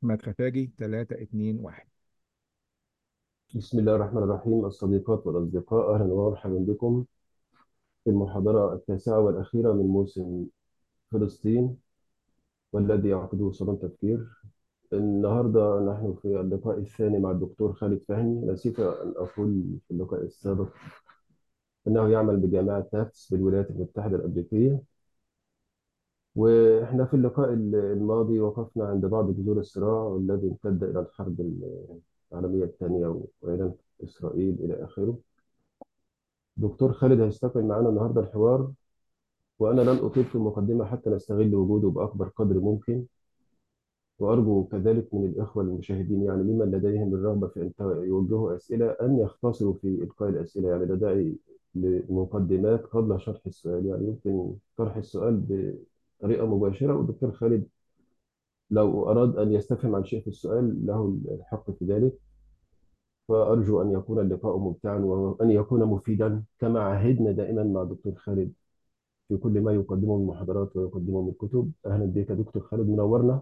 أحمد خفاجي 3 2 1 بسم الله الرحمن الرحيم الصديقات والأصدقاء أهلا ومرحبا بكم في المحاضرة التاسعة والأخيرة من موسم فلسطين والذي يعقده صالون تفكير النهاردة نحن في اللقاء الثاني مع الدكتور خالد فهمي نسيت أن أقول في اللقاء السابق أنه يعمل بجامعة تافتس بالولايات المتحدة الأمريكية وإحنا في اللقاء الماضي وقفنا عند بعض جذور الصراع والذي امتد إلى الحرب العالمية الثانية وإلى إسرائيل إلى آخره دكتور خالد هيستقبل معنا النهارده الحوار وانا لن اطيل في المقدمه حتى نستغل وجوده باكبر قدر ممكن وارجو كذلك من الاخوه المشاهدين يعني ممن لديهم الرغبه في ان يوجهوا اسئله ان يختصروا في القاء الاسئله يعني لا داعي لمقدمات قبل شرح السؤال يعني يمكن طرح السؤال بطريقه مباشره والدكتور خالد لو اراد ان يستفهم عن شيء في السؤال له الحق في ذلك فأرجو أن يكون اللقاء ممتعا وأن يكون مفيدا كما عهدنا دائما مع الدكتور خالد في كل ما يقدمه من محاضرات ويقدمه من كتب أهلا بك دكتور خالد منورنا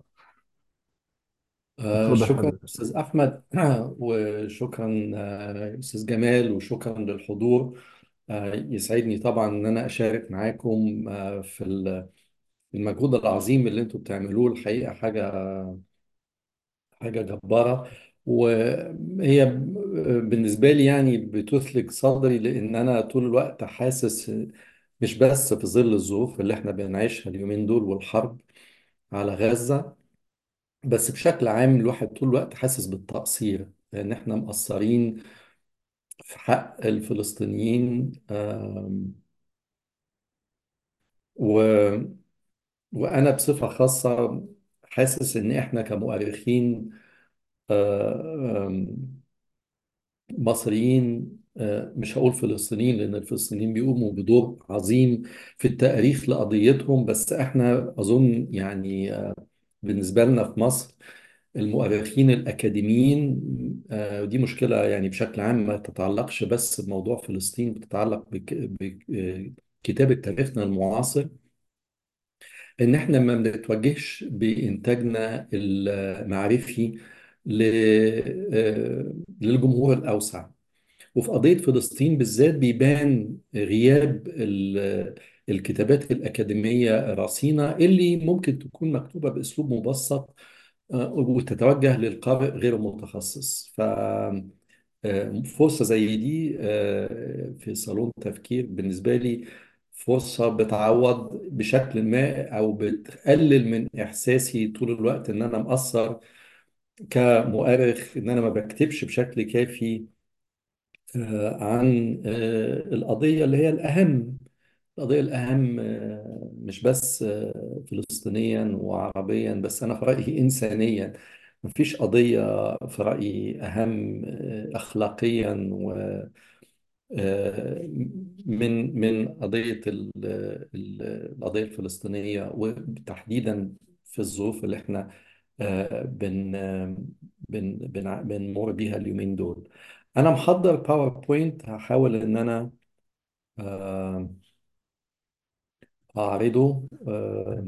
آه، اتفضل شكرا حضرتك أستاذ أحمد وشكرا آه، أستاذ جمال وشكرا للحضور آه، يسعدني طبعا إن أنا أشارك معاكم آه، في ال- المجهود العظيم اللي أنتم بتعملوه الحقيقة حاجة حاجة جبارة وهي بالنسبة لي يعني بتثلج صدري لأن أنا طول الوقت حاسس مش بس في ظل الظروف اللي احنا بنعيشها اليومين دول والحرب على غزة بس بشكل عام الواحد طول الوقت حاسس بالتقصير لأن احنا مقصرين في حق الفلسطينيين آم، و... وأنا بصفة خاصة حاسس إن احنا كمؤرخين آه، آم، مصريين آه، مش هقول فلسطينيين لأن الفلسطينيين بيقوموا بدور عظيم في التأريخ لقضيتهم بس احنا أظن يعني آه، بالنسبة لنا في مصر المؤرخين الأكاديميين آه، ودي مشكلة يعني بشكل عام ما تتعلقش بس بموضوع فلسطين بتتعلق بكتابة تاريخنا المعاصر إن إحنا ما بنتوجهش بإنتاجنا المعرفي ل- آه، للجمهور الأوسع وفي قضية فلسطين بالذات بيبان غياب ال- الكتابات الأكاديمية الرصينة اللي ممكن تكون مكتوبة بأسلوب مبسط آه، وتتوجه للقارئ غير المتخصص ف آه، فرصة زي دي آه، في صالون تفكير بالنسبة لي فرصة بتعوض بشكل ما أو بتقلل من إحساسي طول الوقت إن أنا مقصر كمؤرخ إن أنا ما بكتبش بشكل كافي آه، عن آه، القضية اللي هي الأهم القضية الأهم آه، مش بس آه، فلسطينيا وعربيا بس أنا في رأيي إنسانيا مفيش قضية في رأيي أهم آه، أخلاقيا و آه، من من قضية ال- ال- القضية الفلسطينية وتحديدا في الظروف اللي احنا آه، بن آه، بن بن بنمر بيها اليومين دول أنا محضر باوربوينت هحاول إن أنا آه، أعرضه آه،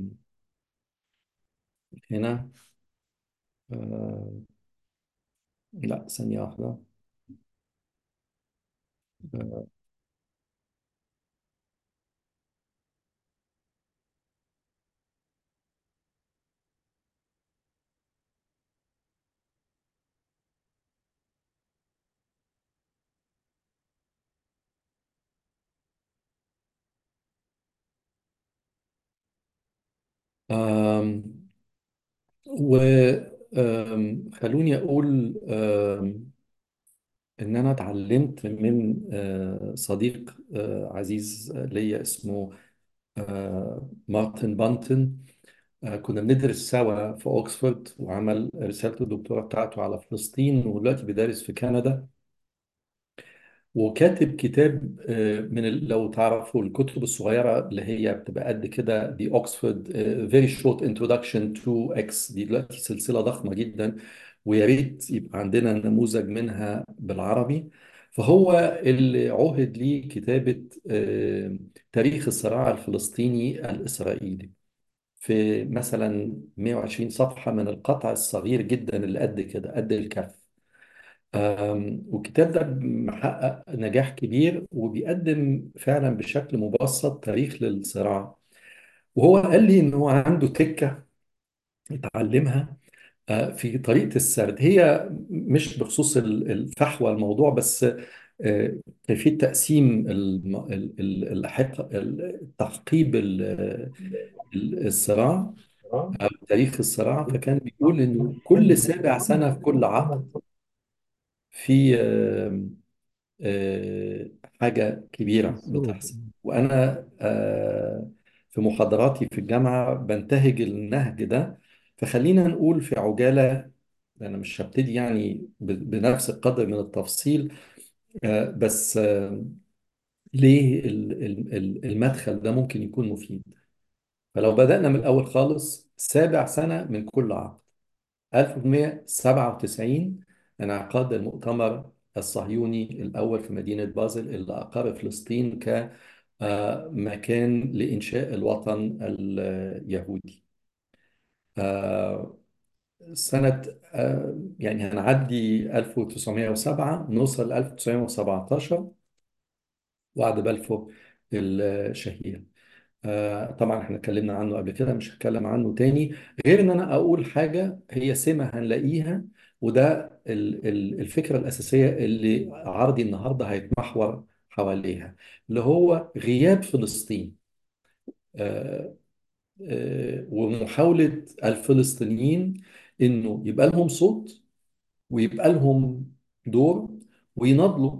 هنا آه، لا ثانية واحدة آه، آم، و آم، خلوني أقول آم، إن أنا اتعلمت من آه، صديق آه، عزيز ليا اسمه آه، مارتن بانتن آه، كنا بندرس سوا في أوكسفورد وعمل رسالة الدكتوراه بتاعته على فلسطين ودلوقتي بيدرس في كندا وكاتب كتاب آه، من ال- لو تعرفوا الكتب الصغيرة اللي هي بتبقى قد كده دي اوكسفورد فيري شورت انتروداكشن تو اكس دي دلوقتي سلسلة ضخمة جدا ويا ريت يبقى عندنا نموذج منها بالعربي فهو اللي عهد ليه كتابة آه، تاريخ الصراع الفلسطيني الإسرائيلي في مثلا 120 صفحة من القطع الصغير جدا اللي قد كده قد الكف آم، والكتاب ده محقق نجاح كبير وبيقدم فعلا بشكل مبسط تاريخ للصراع وهو قال لي ان هو عنده تكة اتعلمها آه، في طريقة السرد هي مش بخصوص ال- الفحوى الموضوع بس آه، كيفية تقسيم الم- ال- ال- الحق- التعقيب ال- ال- الصراع أو تاريخ الصراع فكان بيقول إنه كل سابع سنة في كل عقد في آه، آه، حاجة كبيرة الصوت بتحصل وأنا آه، في محاضراتي في الجامعة بنتهج النهج ده فخلينا نقول في عجالة أنا مش هبتدي يعني ب- بنفس القدر من التفصيل آه، بس آه، ليه ال- ال- ال- المدخل ده ممكن يكون مفيد فلو بدأنا من الأول خالص سابع سنة من كل عقد 1897 انعقاد المؤتمر الصهيوني الأول في مدينة بازل اللي أقر فلسطين كمكان لإنشاء الوطن اليهودي آه، سنة آه، يعني هنعدي 1907 نوصل ل 1917 وعد بلفور الشهير آه، طبعا احنا اتكلمنا عنه قبل كده مش هتكلم عنه تاني غير ان انا اقول حاجة هي سمة هنلاقيها وده ال- ال- الفكرة الأساسية اللي عرضي النهاردة هيتمحور حواليها اللي هو غياب فلسطين آه، آه، ومحاولة الفلسطينيين انه يبقى لهم صوت ويبقى لهم دور ويناضلوا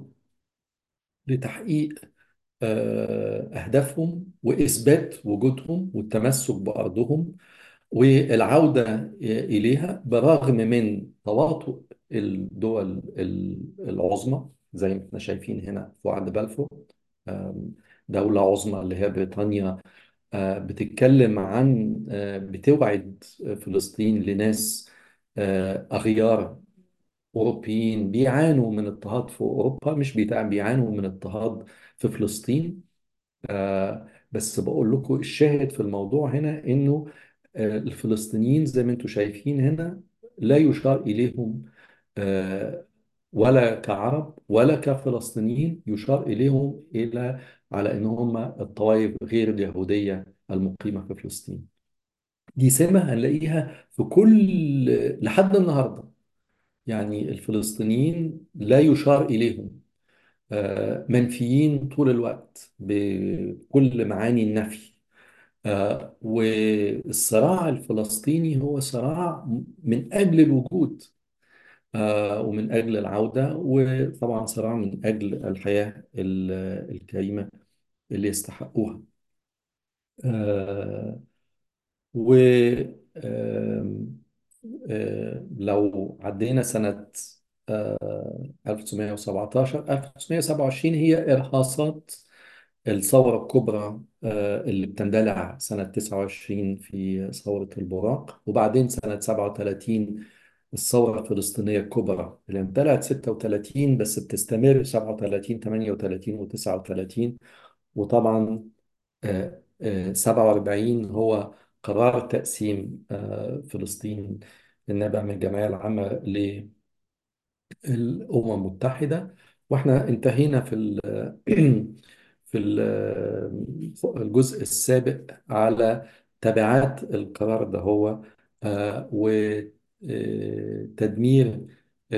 لتحقيق آه، أهدافهم وإثبات وجودهم والتمسك بأرضهم والعودة إليها برغم من تواطؤ الدول العظمى زي ما احنا شايفين هنا في وعد بلفور آم، دولة عظمى اللي هي بريطانيا آه، بتتكلم عن آه، بتوعد فلسطين لناس آه، أغيار أوروبيين بيعانوا من اضطهاد في أوروبا مش بيتع- بيعانوا من اضطهاد في فلسطين آه بس بقول لكم الشاهد في الموضوع هنا إنه آه الفلسطينيين زي ما أنتم شايفين هنا لا يشار إليهم آه ولا كعرب ولا كفلسطينيين يشار إليهم إلى على إن هم الطوائف غير اليهودية المقيمة في فلسطين دي سمة هنلاقيها في كل لحد النهارده يعني الفلسطينيين لا يشار إليهم آه، منفيين طول الوقت بكل معاني النفي آه، والصراع الفلسطيني هو صراع من أجل الوجود آه، ومن أجل العودة وطبعا صراع من أجل الحياة ال- الكريمة اللي يستحقوها آه، و آم، آه، لو عدينا سنة آه، 1917 1927 هي إرهاصات الثورة الكبرى آه، اللي بتندلع سنة 29 في ثورة البراق وبعدين سنة 37 الثورة الفلسطينية الكبرى اللي اندلعت 36 بس بتستمر 37 38 و39 وطبعا آه، آه، 47 هو قرار تقسيم آه، فلسطين النابع من الجمعية العامة الأمم المتحدة واحنا انتهينا في ال في ال الجزء السابق على تبعات القرار ده هو وتدمير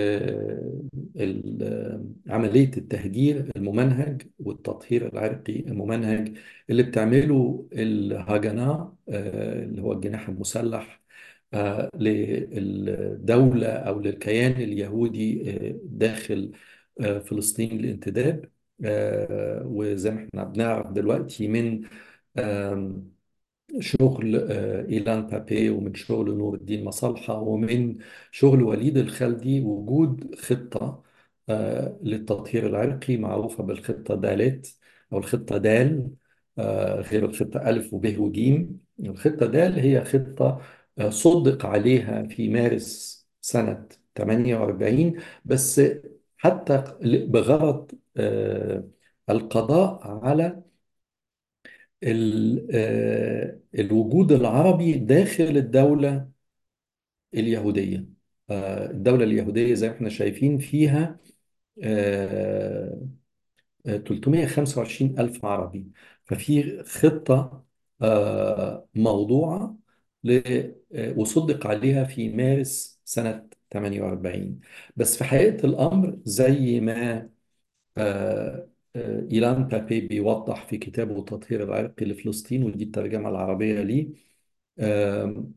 عملية التهجير الممنهج والتطهير العرقي الممنهج اللي بتعمله الهاجناء آه، اللي هو الجناح المسلح آه، للدولة أو للكيان اليهودي آه، داخل آه، فلسطين الانتداب آه، وزي ما احنا بنعرف دلوقتي من آم، شغل آه، إيلان بابي ومن شغل نور الدين مصالحة ومن شغل وليد الخالدي وجود خطة آه، للتطهير العرقي معروفة بالخطة دالت أو الخطة دال آه، غير الخطة ألف وب وجيم الخطة دال هي خطة آه، صدق عليها في مارس سنة 48 بس حتى بغرض آه، القضاء على ال- آه، الوجود العربي داخل الدولة اليهودية آه، الدولة اليهودية زي ما احنا شايفين فيها آه، آه، 325 ألف عربي ففي خطة آه، موضوعة ل- آه، وصدق عليها في مارس سنة 48 بس في حقيقة الأمر زي ما آه، آه، إيلان بابي بيوضح في كتابه تطهير العرق لفلسطين ودي الترجمة العربية ليه آم،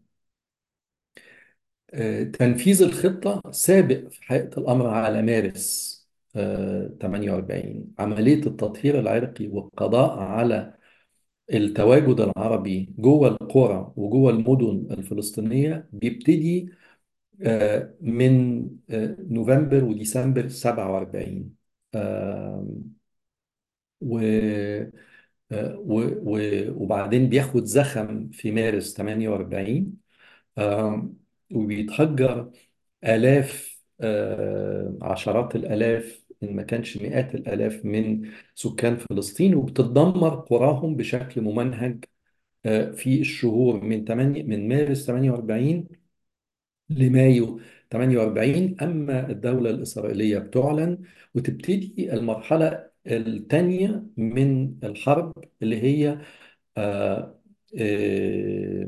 آه، تنفيذ الخطة سابق في حقيقة الأمر على مارس آه، 48 عملية التطهير العرقي والقضاء على التواجد العربي جوه القرى وجوه المدن الفلسطينية بيبتدي آه، من آه، نوفمبر وديسمبر 47 آم، و آه، و- و- وبعدين بياخد زخم في مارس 48 آم، وبيتهجر آلاف آه، عشرات الآلاف إن ما كانش مئات الآلاف من سكان فلسطين وبتتدمر قراهم بشكل ممنهج آه، في الشهور من 8 من مارس 48 لمايو 48 أما الدولة الإسرائيلية بتعلن وتبتدي المرحلة الثانية من الحرب اللي هي آه، آه،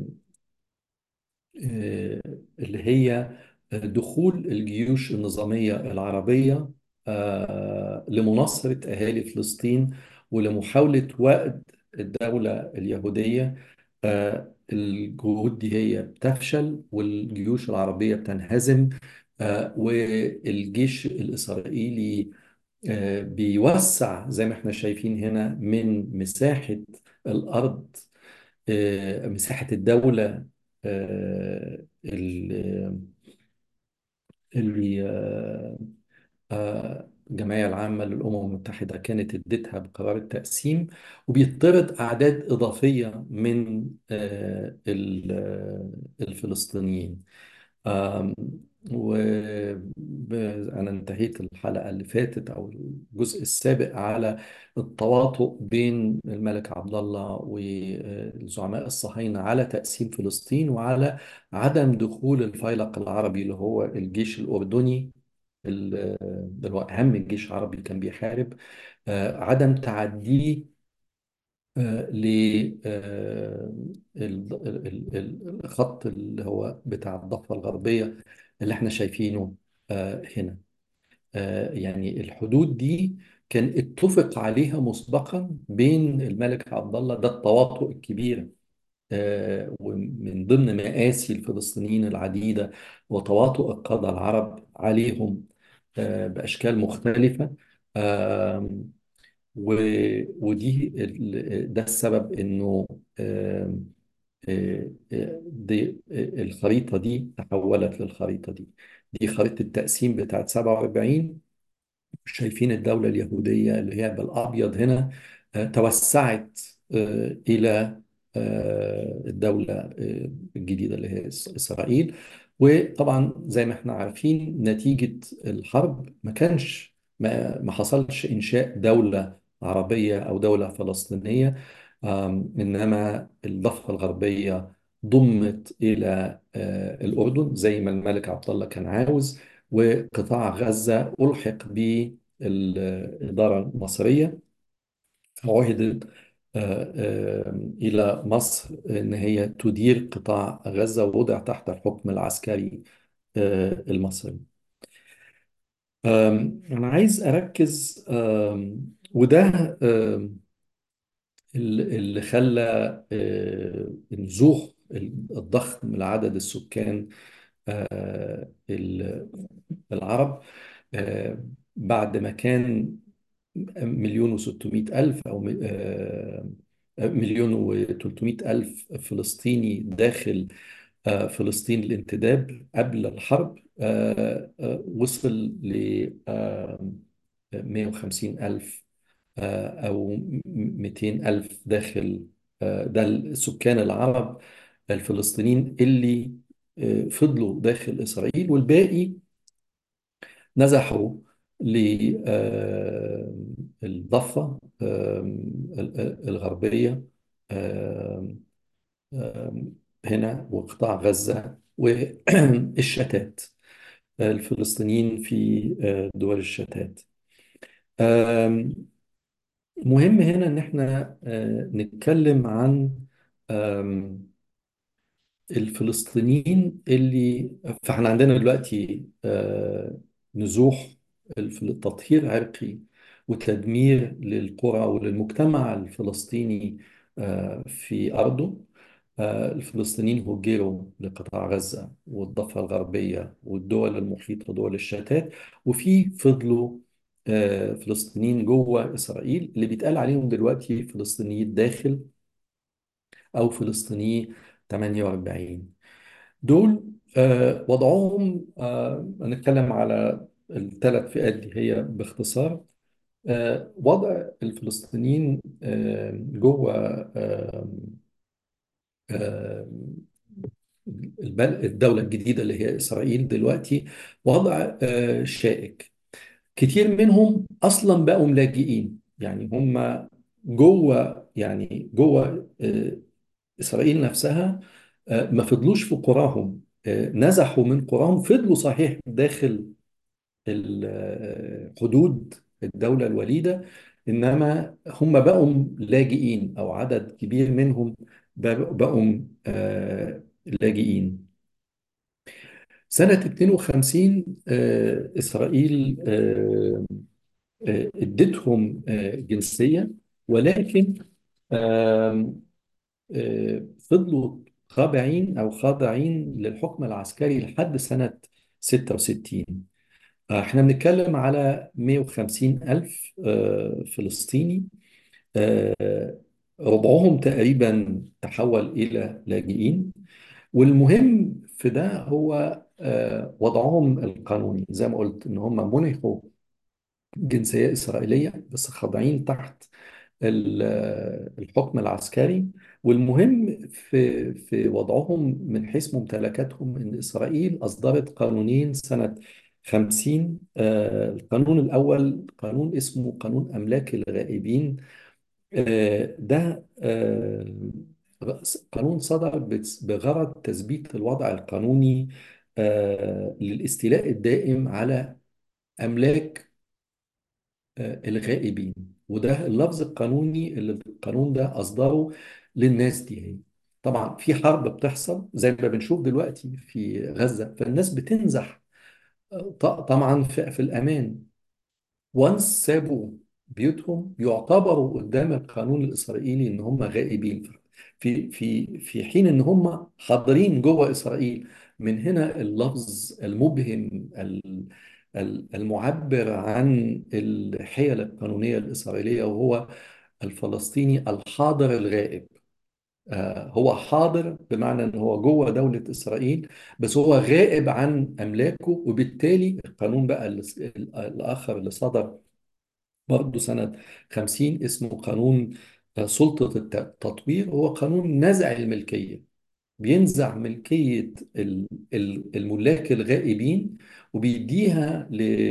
آه، اللي هي دخول الجيوش النظامية العربية آه، لمناصرة أهالي فلسطين ولمحاولة وقت الدولة اليهودية آه، الجهود دي هي بتفشل والجيوش العربية بتنهزم آه، والجيش الإسرائيلي آه، بيوسع زي ما احنا شايفين هنا من مساحة الأرض آه، مساحة الدولة آه، اللي اللي آه، آه، الجمعية العامة للأمم المتحدة كانت ادتها بقرار التقسيم وبيطرد أعداد إضافية من آه، ال- آه، الفلسطينيين وأنا انتهيت الحلقة اللي فاتت أو الجزء السابق على التواطؤ بين الملك عبد الله والزعماء الصهاينة على تقسيم فلسطين وعلى عدم دخول الفيلق العربي اللي هو الجيش الأردني ال- اللي هو أهم جيش عربي كان بيحارب آه، عدم تعديه للخط اللي هو بتاع الضفة الغربية اللي احنا شايفينه آه، هنا آه، يعني الحدود دي كان اتفق عليها مسبقا بين الملك عبد الله ده التواطؤ الكبير آه، ومن ضمن مآسي الفلسطينيين العديدة وتواطؤ القادة العرب عليهم آه، بأشكال مختلفة آم، و- ودي ال- ده السبب انه آم، آه، آه، دي آه، الخريطة دي تحولت للخريطة دي دي خريطة التقسيم بتاعت 47 شايفين الدولة اليهودية اللي هي بالأبيض هنا آه، توسعت آه، إلى آه، الدولة آه، الجديدة اللي هي إس- إسرائيل وطبعا زي ما احنا عارفين نتيجة الحرب ما كانش ما ما حصلش إنشاء دولة عربية أو دولة فلسطينية آم، إنما الضفة الغربية ضمت إلى آه، الأردن زي ما الملك عبد الله كان عاوز وقطاع غزة ألحق بالإدارة المصرية فعهدت آه، آه، إلى مصر إن هي تدير قطاع غزة ووضع تحت الحكم العسكري آه، المصري آم، أنا عايز أركز آم، وده آم، اللي اللي خلى آه، النزوح الضخم لعدد السكان آه، ال- العرب آه، بعد ما كان مليون وستمائة ألف أو م- آه، مليون وتلتمائة ألف فلسطيني داخل آه، فلسطين الانتداب قبل الحرب آه، آه، وصل ل 150 ألف آه، أو 200 ألف داخل آه، ده السكان العرب الفلسطينيين اللي آه، فضلوا داخل إسرائيل والباقي نزحوا للضفة الغربية آم، آم، هنا وقطاع غزة والشتات الفلسطينيين في آه، دول الشتات آم، مهم هنا ان احنا آه، نتكلم عن آم، الفلسطينيين اللي فاحنا عندنا دلوقتي آه، نزوح الف- تطهير عرقي وتدمير للقرى وللمجتمع الفلسطيني آه، في أرضه آه، الفلسطينيين هجروا لقطاع غزة والضفة الغربية والدول المحيطة ودول الشتات وفي فضلوا آه، فلسطينيين جوه إسرائيل اللي بيتقال عليهم دلوقتي فلسطينيين داخل أو فلسطيني 48 دول آه، وضعهم آه، هنتكلم على الثلاث فئات دي هي باختصار آه، وضع الفلسطينيين آه، جوه آه، آه، البل- الدولة الجديدة اللي هي إسرائيل دلوقتي وضع آه، شائك كتير منهم أصلا بقوا لاجئين يعني هم جوه يعني جوه آه، إسرائيل نفسها آه، ما فضلوش في قراهم آه، نزحوا من قراهم فضلوا صحيح داخل ال- آه، حدود الدولة الوليدة إنما هم بقوا لاجئين أو عدد كبير منهم بقوا آه، لاجئين سنة 52 آه، إسرائيل آه، آه، ادتهم آه، جنسية ولكن آم، آه، فضلوا خاضعين أو خاضعين للحكم العسكري لحد سنة 66 آه، احنا بنتكلم على 150 ألف آه، فلسطيني آه، ربعهم تقريبا تحول إلى لاجئين والمهم في ده هو آه، وضعهم القانوني زي ما قلت ان هم منحوا جنسية إسرائيلية بس خاضعين تحت ال- الحكم العسكري والمهم في في وضعهم من حيث ممتلكاتهم ان اسرائيل اصدرت قانونين سنه 50 آه، القانون الاول قانون اسمه قانون املاك الغائبين آه، ده آه، قانون صدر بس- بغرض تثبيت الوضع القانوني آه، للاستيلاء الدائم على املاك آه، الغائبين وده اللفظ القانوني اللي القانون ده أصدره للناس دي هي طبعا في حرب بتحصل زي ما بنشوف دلوقتي في غزة فالناس بتنزح آه، ط- طبعا في, في الأمان وانس سابوا بيوتهم يعتبروا قدام القانون الإسرائيلي إن هم غائبين في في في حين إن هم حاضرين جوه إسرائيل من هنا اللفظ المبهم ال- ال- المعبر عن الحيل القانونية الإسرائيلية وهو الفلسطيني الحاضر الغائب آه، هو حاضر بمعنى ان هو جوه دولة اسرائيل بس هو غائب عن املاكه وبالتالي القانون بقى اللي- الاخر اللي صدر برضه سنة 50 اسمه قانون آه، سلطة الت- التطوير هو قانون نزع الملكية بينزع ملكية ال- ال- الملاك الغائبين وبيديها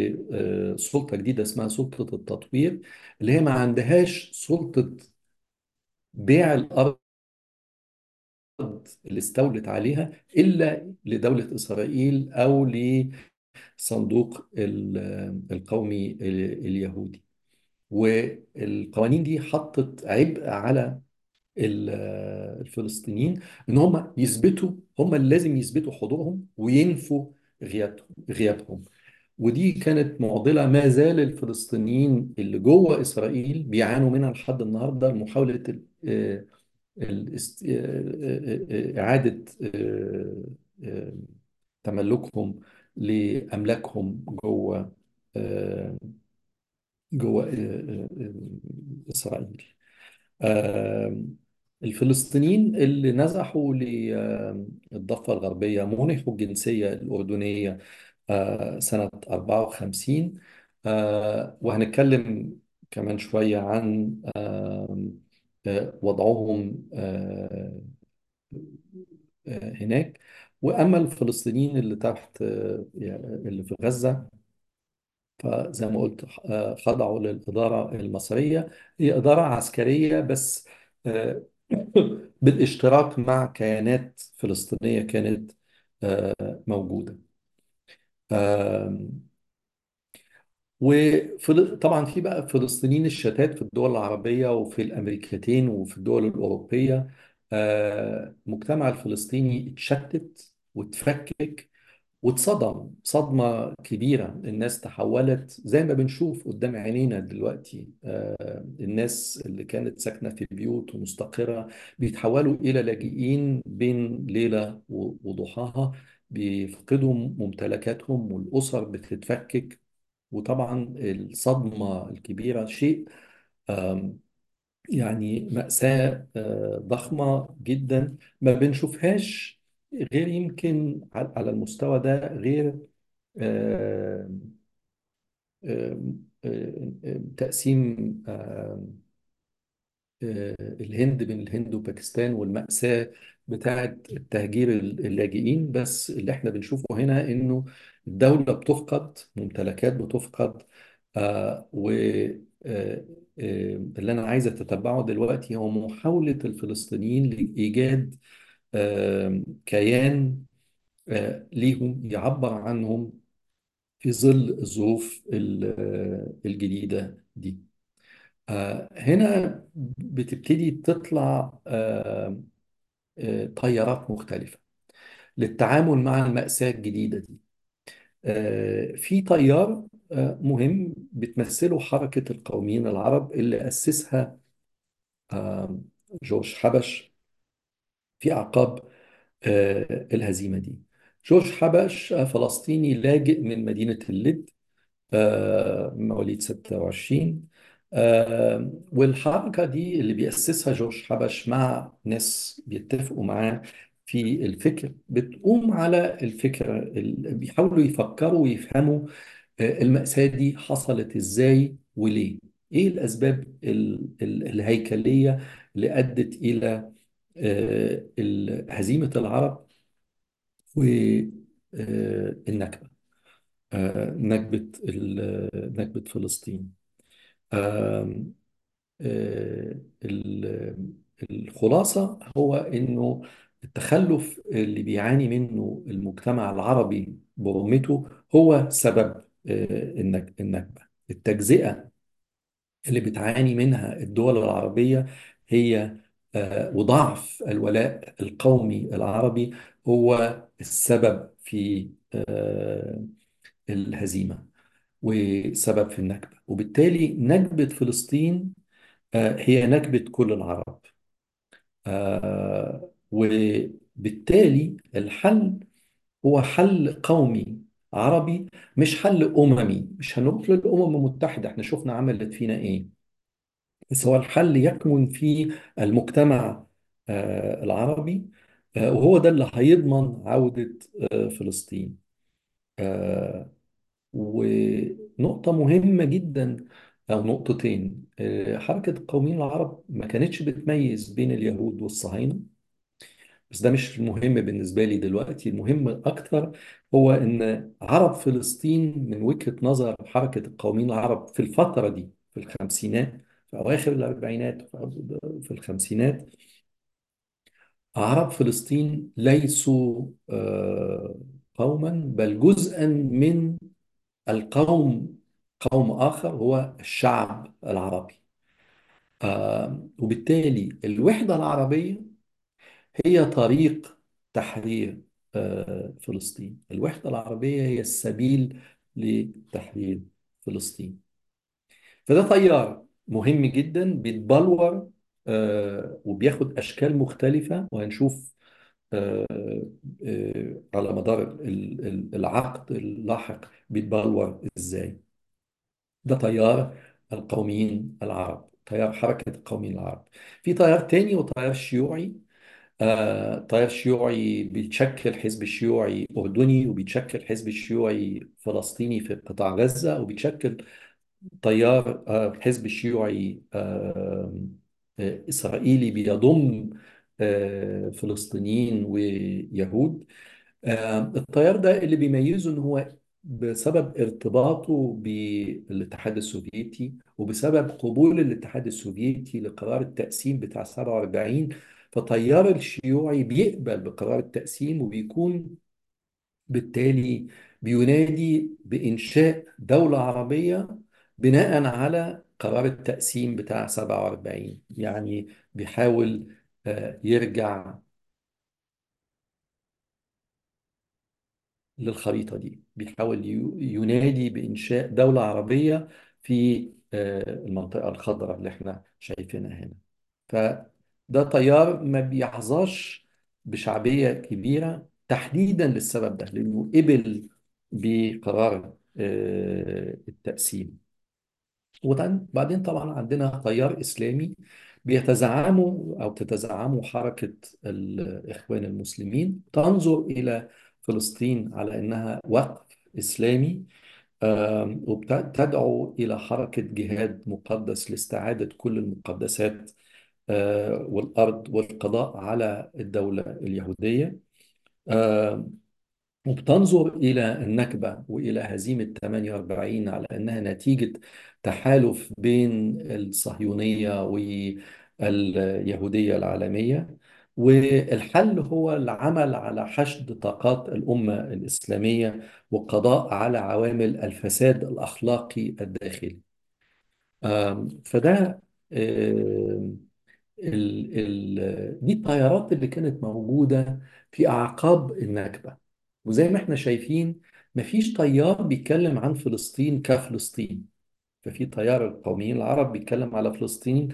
لسلطة جديدة اسمها سلطة التطوير اللي هي ما عندهاش سلطة بيع الأرض اللي استولت عليها إلا لدولة إسرائيل أو لصندوق ال- القومي ال- اليهودي والقوانين دي حطت عبء على ال- الفلسطينيين ان هم يثبتوا هم اللي لازم يثبتوا حضورهم وينفوا غيابهم غيابهم ودي كانت معضله ما زال الفلسطينيين اللي جوه اسرائيل بيعانوا منها لحد النهارده محاوله ال- آه، الاست- آه، آه، آه، اعاده آه، آه، تملكهم لاملاكهم جوه آه، جوه آه، آه، آه، اسرائيل آم، الفلسطينيين اللي نزحوا للضفة الغربية منحوا الجنسية الأردنية آه، سنة 54 آه، وهنتكلم كمان شوية عن آم، آه، وضعهم آه، آه، هناك وأما الفلسطينيين اللي تحت آه، اللي في غزة فزي ما قلت آه، خضعوا للإدارة المصرية هي إدارة عسكرية بس آه، بالاشتراك مع كيانات فلسطينية كانت آه، موجودة آم، وطبعا في بقى فلسطينيين الشتات في الدول العربية وفي الأمريكتين وفي الدول الأوروبية آه، المجتمع الفلسطيني اتشتت واتفكك واتصدم صدمة كبيرة الناس تحولت زي ما بنشوف قدام عينينا دلوقتي آه، الناس اللي كانت ساكنة في بيوت ومستقرة بيتحولوا إلى لاجئين بين ليلة و- وضحاها بيفقدوا ممتلكاتهم والأسر بتتفكك وطبعا الصدمة الكبيرة شيء آم، يعني مأساة آه، ضخمة جدا ما بنشوفهاش غير يمكن على على المستوى ده غير آه، آه، آه، آه، تقسيم آه، آه، الهند بين الهند وباكستان والمأساة بتاعة التهجير اللاجئين بس اللي احنا بنشوفه هنا انه الدولة بتفقد ممتلكات بتفقد آه و آه آه اللي انا عايز اتتبعه دلوقتي هو محاولة الفلسطينيين لإيجاد آه كيان آه ليهم يعبر عنهم في ظل الظروف ال- آه، الجديدة دي آه، هنا بتبتدي تطلع آه، آه، تيارات مختلفة للتعامل مع المأساة الجديدة دي آه، في تيار آه، مهم بتمثله حركة القوميين العرب اللي أسسها آه، جورج حبش في أعقاب آه، الهزيمة دي جورج حبش آه، فلسطيني لاجئ من مدينة اللد آه، مواليد 26 آه، والحركة دي اللي بيأسسها جورج حبش مع ناس بيتفقوا معاه في الفكر بتقوم على الفكرة اللي بيحاولوا يفكروا ويفهموا آه، المأساة دي حصلت ازاي وليه ايه الأسباب ال- ال- الهيكلية اللي أدت إلى آه، ال- هزيمة العرب والنكبة نكبة ال- نكبة فلسطين آم، آه، ال- الخلاصة هو إنه التخلف اللي بيعاني منه المجتمع العربي برمته هو سبب آه، النك- النكبة التجزئة اللي بتعاني منها الدول العربية هي آه، وضعف الولاء القومي العربي هو السبب في آه، الهزيمة وسبب في النكبة وبالتالي نكبة فلسطين آه، هي نكبة كل العرب آه، وبالتالي الحل هو حل قومي عربي مش حل أممي مش هنروح للأمم المتحدة احنا شفنا عملت فينا ايه بس هو الحل يكمن في المجتمع آه، العربي آه، وهو ده اللي هيضمن عودة آه، فلسطين آه، ونقطة مهمة جدا أو نقطتين آه، حركة القوميين العرب ما كانتش بتميز بين اليهود والصهاينة بس ده مش المهم بالنسبة لي دلوقتي المهم أكتر هو إن عرب فلسطين من وجهة نظر حركة القوميين العرب في الفترة دي في الخمسينات في أواخر الأربعينات في الخمسينات عرب فلسطين ليسوا آه، قوما بل جزءا من القوم قوم آخر هو الشعب العربي آه، وبالتالي الوحدة العربية هي طريق تحرير آه، فلسطين الوحدة العربية هي السبيل لتحرير فلسطين فده تيار مهم جدا بيتبلور آه، وبياخد أشكال مختلفة وهنشوف آه، آه، على مدار ال- ال- العقد اللاحق بيتبلور ازاي ده تيار القوميين العرب تيار حركة القوميين العرب في تيار تاني وتيار شيوعي آه، تيار شيوعي بيتشكل حزب شيوعي أردني وبيتشكل حزب شيوعي فلسطيني في قطاع غزة وبيتشكل تيار آه، حزب شيوعي آه، آه، إسرائيلي بيضم آه، فلسطينيين ويهود آه، التيار ده اللي بيميزه ان هو بسبب ارتباطه بالاتحاد السوفيتي وبسبب قبول الاتحاد السوفيتي لقرار التقسيم بتاع 47 فالتيار الشيوعي بيقبل بقرار التقسيم وبيكون بالتالي بينادي بإنشاء دولة عربية بناء على قرار التقسيم بتاع 47 يعني بيحاول آه، يرجع للخريطة دي بيحاول يو- ينادي بإنشاء دولة عربية في آه، المنطقة الخضراء اللي احنا شايفينها هنا فده تيار ما بيحظاش بشعبية كبيرة تحديدا للسبب ده لأنه قبل بقرار آه، التقسيم وبعدين طبعا عندنا تيار إسلامي بيتزعموا أو تتزعمه حركة الإخوان المسلمين تنظر إلى فلسطين على إنها وقف إسلامي آم، وتدعو إلى حركة جهاد مقدس لاستعادة كل المقدسات آه، والأرض والقضاء على الدولة اليهودية آم، وبتنظر إلى النكبة وإلى هزيمة 48 على أنها نتيجة تحالف بين الصهيونية واليهودية العالمية والحل هو العمل على حشد طاقات الأمة الإسلامية والقضاء على عوامل الفساد الأخلاقي الداخلي آم، فده آم، ال ال دي التيارات اللي كانت موجودة في أعقاب النكبة وزي ما احنا شايفين مفيش تيار بيتكلم عن فلسطين كفلسطين ففي تيار القوميين العرب بيتكلم على فلسطين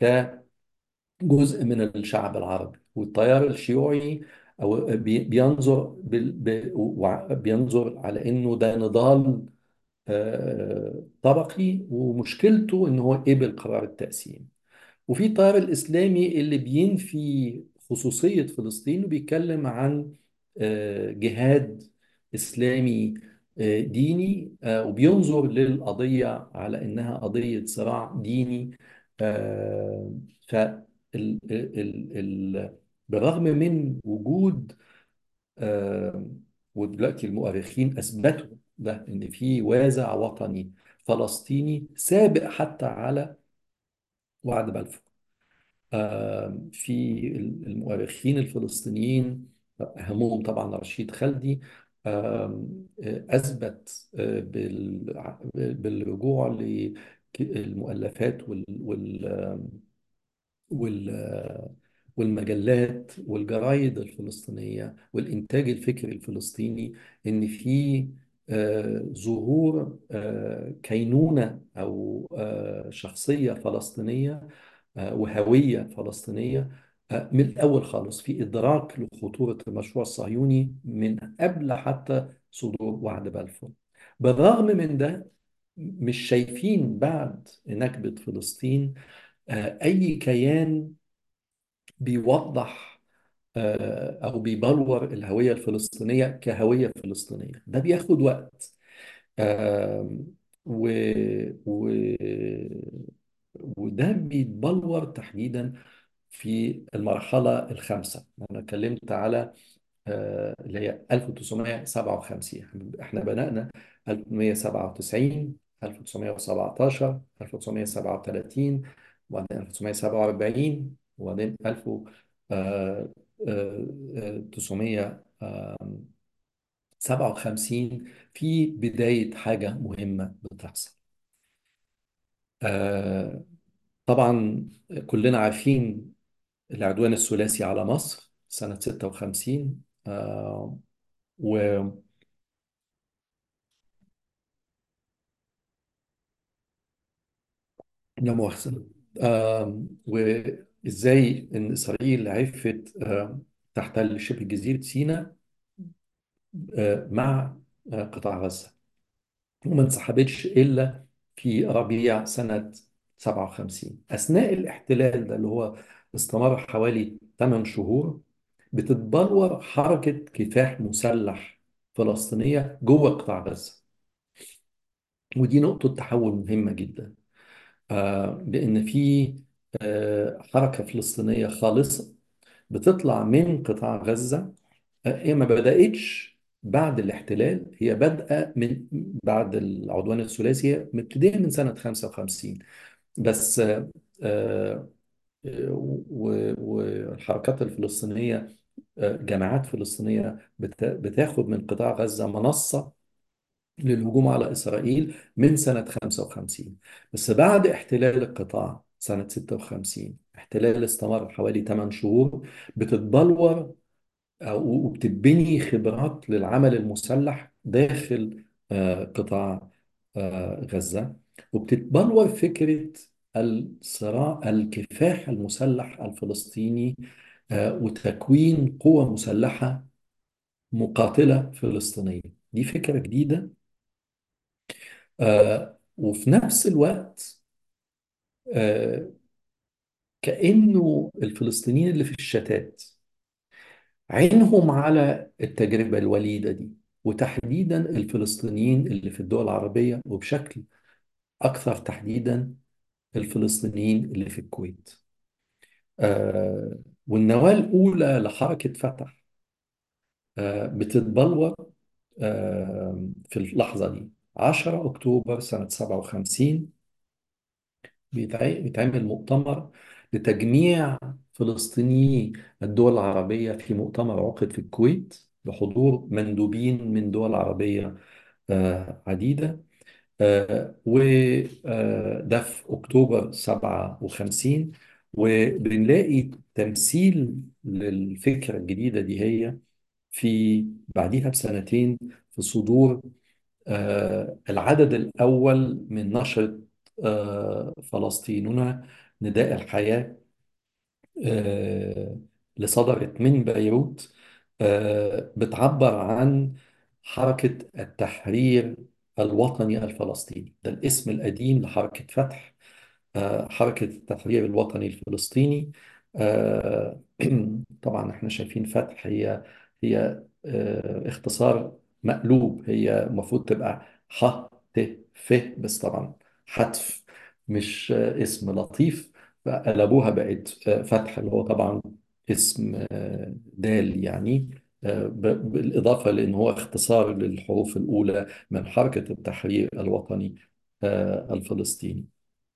كجزء من الشعب العربي والتيار الشيوعي أو بي- بينظر بال- ب- وع- بينظر على إنه ده نضال آه، طبقي ومشكلته إن هو قبل قرار التقسيم وفي التيار الإسلامي اللي بينفي خصوصية فلسطين وبيتكلم عن آه، جهاد إسلامي آه، ديني آه، وبينظر للقضية على إنها قضية صراع ديني ف بالرغم من وجود آه، ودلوقتي المؤرخين أثبتوا ده إن في وازع وطني فلسطيني سابق حتى على وعد بلفور آم، في المؤرخين الفلسطينيين أهمهم طبعا رشيد خلدي آم، آه، أثبت آه، بالع- بالرجوع للمؤلفات وال وال وال والمجلات والجرايد الفلسطينية والإنتاج الفكري الفلسطيني إن في آه، ظهور آه، كينونة أو آه، شخصية فلسطينية آه، وهوية فلسطينية آه، من الأول خالص في إدراك لخطورة المشروع الصهيوني من قبل حتى صدور وعد بلفور بالرغم من ده مش شايفين بعد نكبة فلسطين آه، أي كيان بيوضح آه، أو بيبلور الهوية الفلسطينية كهوية فلسطينية ده بياخد وقت آم، و... و... وده بيتبلور تحديدا في المرحلة الخامسة أنا اتكلمت على آه، اللي هي 1957 احنا بدأنا 1897 1917 1937 وبعدين 1947 وبعدين 1957 في بداية حاجة مهمة بتحصل آه، طبعا كلنا عارفين العدوان الثلاثي على مصر سنة 56 آه، و لا مؤاخذة آم، وإزاي إن إسرائيل عرفت آم، تحتل شبه جزيرة سيناء آه، مع آه، قطاع غزة وما انسحبتش إلا في ربيع سنة 57 أثناء الاحتلال ده اللي هو استمر حوالي 8 شهور بتتبلور حركة كفاح مسلح فلسطينية جوه قطاع غزة ودي نقطة تحول مهمة جدا آه، بأن في آه، حركة فلسطينية خالصة بتطلع من قطاع غزة آه، هي ما بدأتش بعد الاحتلال هي بادئة من بعد العدوان الثلاثي هي مبتدئة من سنة 55 بس آه، آه، و- والحركات الفلسطينية آه، جماعات فلسطينية بت- بتاخد من قطاع غزة منصة للهجوم على إسرائيل من سنة 55 بس بعد احتلال القطاع سنة 56 احتلال استمر حوالي 8 شهور بتتبلور أو- وبتبني خبرات للعمل المسلح داخل آه، قطاع آه، غزة وبتتبلور فكرة الصراع الكفاح المسلح الفلسطيني آه، وتكوين قوة مسلحة مقاتلة فلسطينية دي فكرة جديدة آه، وفي نفس الوقت آه، كأنه الفلسطينيين اللي في الشتات عينهم على التجربة الوليدة دي وتحديدا الفلسطينيين اللي في الدول العربية وبشكل أكثر تحديدا الفلسطينيين اللي في الكويت آه، والنواة الأولى لحركة فتح آه، بتتبلور آه، في اللحظة دي 10 أكتوبر سنة 57 بيتع- بيتعمل مؤتمر لتجميع فلسطيني الدول العربية في مؤتمر عقد في الكويت بحضور مندوبين من دول عربية آه، عديدة آه، وده في أكتوبر 57 وبنلاقي تمثيل للفكرة الجديدة دي هي في بعديها بسنتين في صدور آه، العدد الأول من نشرة آه، فلسطيننا نداء الحياة آه، اللي صدرت من بيروت آه، بتعبر عن حركة التحرير الوطني الفلسطيني ده الاسم القديم لحركة فتح آه، حركة التحرير الوطني الفلسطيني آه، طبعا احنا شايفين فتح هي هي آه، اختصار مقلوب هي المفروض تبقى ح ت ف بس طبعا حتف مش آه، اسم لطيف فقلبوها بقت آه، فتح اللي هو طبعا اسم آه، دال يعني آه، ب- بالإضافة لأن هو اختصار للحروف الأولى من حركة التحرير الوطني آه، الفلسطيني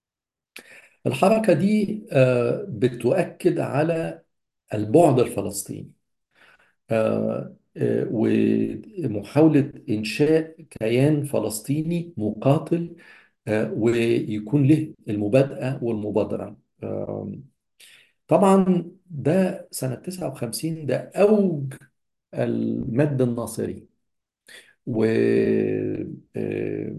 الحركة دي آه، بتؤكد على البعد الفلسطيني آه، آه، ومحاولة إنشاء كيان فلسطيني مقاتل آه، ويكون له المبادئة والمبادرة آه، طبعا ده سنة 59 ده أوج المد الناصري و آه،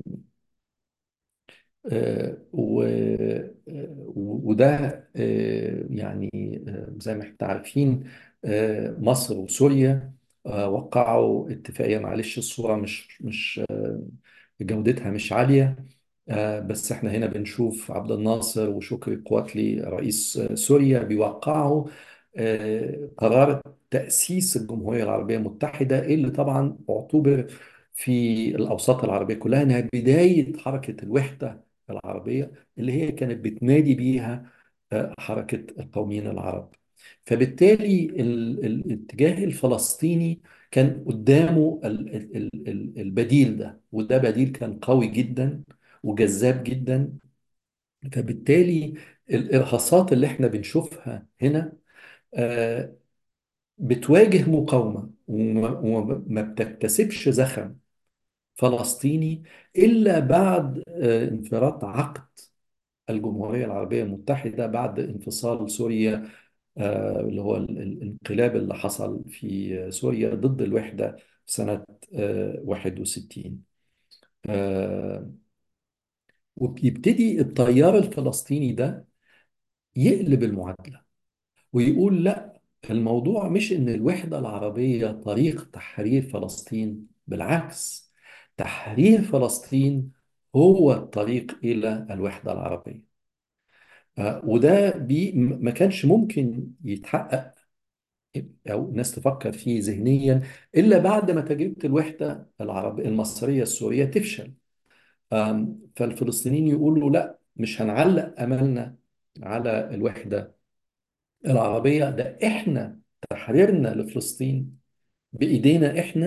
آه، و- آه، وده آه، يعني آه، زي ما احنا عارفين آه، مصر وسوريا آه، وقعوا اتفاقية معلش الصورة مش مش آه، جودتها مش عالية آه، بس احنا هنا بنشوف عبد الناصر وشكري قواتلي رئيس آه، سوريا بيوقعوا آه، قرار تأسيس الجمهورية العربية المتحدة اللي طبعا اعتبر في الأوساط العربية كلها إنها بداية حركة الوحدة العربية اللي هي كانت بتنادي بيها آه، حركة القوميين العرب فبالتالي ال- ال- الاتجاه الفلسطيني كان قدامه ال- ال- ال- ال- البديل ده وده بديل كان قوي جدا وجذاب جدا فبالتالي الإرهاصات اللي احنا بنشوفها هنا آه، بتواجه مقاومة وما وما- ما بتكتسبش زخم فلسطيني إلا بعد آه، انفراط عقد الجمهورية العربية المتحدة بعد انفصال سوريا آه، اللي هو ال- ال- الانقلاب اللي حصل في سوريا ضد الوحدة سنة آه، 61 آه، وبيبتدي التيار الفلسطيني ده يقلب المعادلة ويقول لا الموضوع مش إن الوحدة العربية طريق تحرير فلسطين بالعكس تحرير فلسطين هو الطريق إلى الوحدة العربية آه، وده بي م- ما كانش ممكن يتحقق أو الناس تفكر فيه ذهنيا إلا بعد ما تجربة الوحدة العربية المصرية السورية تفشل آم، فالفلسطينيين يقولوا لا مش هنعلق أملنا على الوحدة العربية ده إحنا تحريرنا لفلسطين بإيدينا إحنا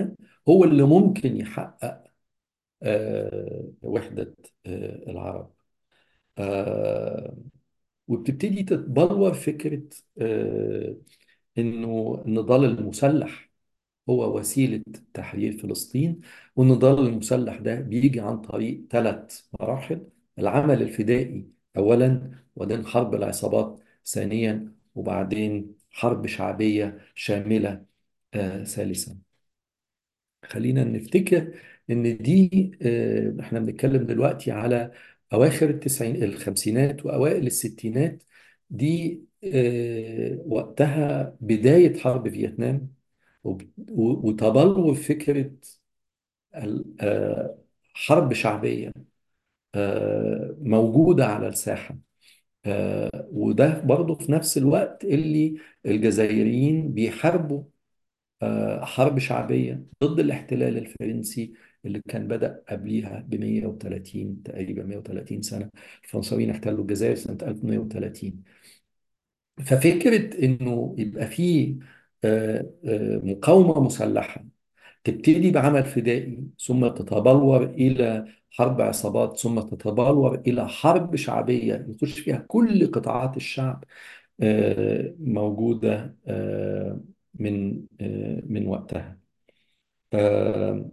هو اللي ممكن يحقق آه، وحدة آه، العرب آه، وبتبتدي تتبلور فكرة آه، إنه النضال المسلح هو وسيلة تحرير فلسطين والنضال المسلح ده بيجي عن طريق ثلاث مراحل العمل الفدائي أولا وبعدين حرب العصابات ثانيا وبعدين حرب شعبية شاملة آه، ثالثا خلينا نفتكر ان دي آه، احنا بنتكلم دلوقتي على اواخر التسعين الخمسينات واوائل الستينات دي آه، وقتها بداية حرب فيتنام وب- و- وتبلور فكرة ال- آه، حرب شعبية آه، موجودة على الساحة آه، وده برضه في نفس الوقت اللي الجزائريين بيحاربوا آه، حرب شعبية ضد الاحتلال الفرنسي اللي كان بدأ قبليها ب 130 تقريبا 130 سنة الفرنساويين احتلوا الجزائر سنة 1130 ففكرة إنه يبقى فيه آه، آه، مقاومة مسلحة تبتدي بعمل فدائي ثم تتبلور إلى حرب عصابات ثم تتبلور إلى حرب شعبية يخش فيها كل قطاعات الشعب آه، موجودة آه، من آه، من وقتها آه،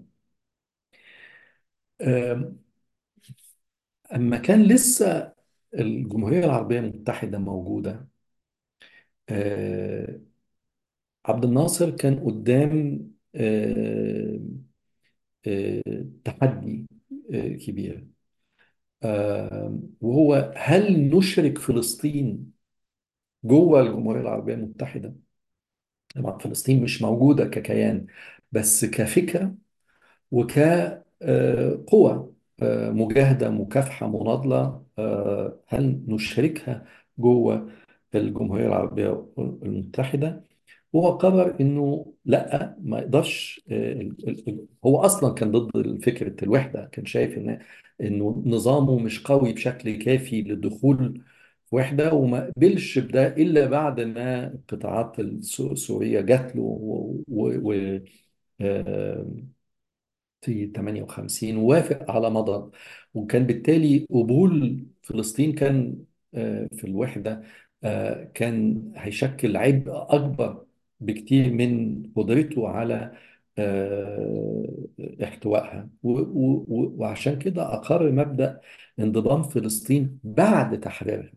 آه، أما كان لسه الجمهورية العربية المتحدة موجودة آه، عبد الناصر كان قدام آه، آه، تحدي آه، كبير آه، وهو هل نشرك فلسطين جوه الجمهورية العربية المتحدة؟ طبعا فلسطين مش موجودة ككيان بس كفكرة وكقوة مجاهدة مكافحة مناضلة آه، هل نشركها جوه الجمهورية العربية المتحدة هو قرر انه لا ما يقدرش آه، ال- ال- هو اصلا كان ضد فكره الوحده كان شايف ان انه نظامه مش قوي بشكل كافي للدخول في وحده وما قبلش بده الا بعد ما القطاعات السو- السوريه جات له و, و, و آه، في 58 وافق على مضض وكان بالتالي قبول فلسطين كان آه، في الوحدة آه، كان هيشكل عبء أكبر بكتير من قدرته على آه، احتوائها و- و- و- وعشان كده أقر مبدأ انضمام فلسطين بعد تحريرها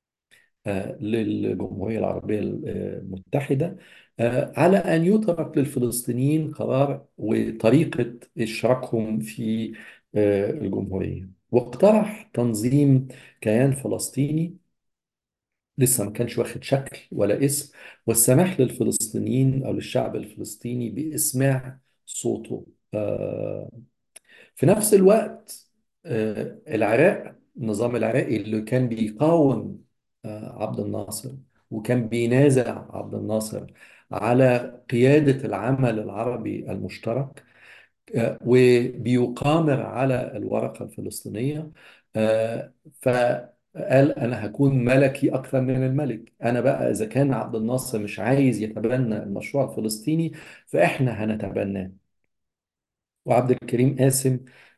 آه، للجمهورية العربية المتحدة آه، على أن يترك للفلسطينيين قرار وطريقة إشراكهم في آه، الجمهورية واقترح تنظيم كيان فلسطيني لسه ما كانش واخد شكل ولا اسم والسماح للفلسطينيين أو للشعب الفلسطيني بإسماع صوته آه، في نفس الوقت آه، العراق النظام العراقي اللي كان بيقاوم آه، عبد الناصر وكان بينازع عبد الناصر على قيادة العمل العربي المشترك آه، وبيقامر على الورقة الفلسطينية آه، فقال أنا هكون ملكي أكثر من الملك أنا بقى إذا كان عبد الناصر مش عايز يتبنى المشروع الفلسطيني فإحنا هنتبناه وعبد الكريم قاسم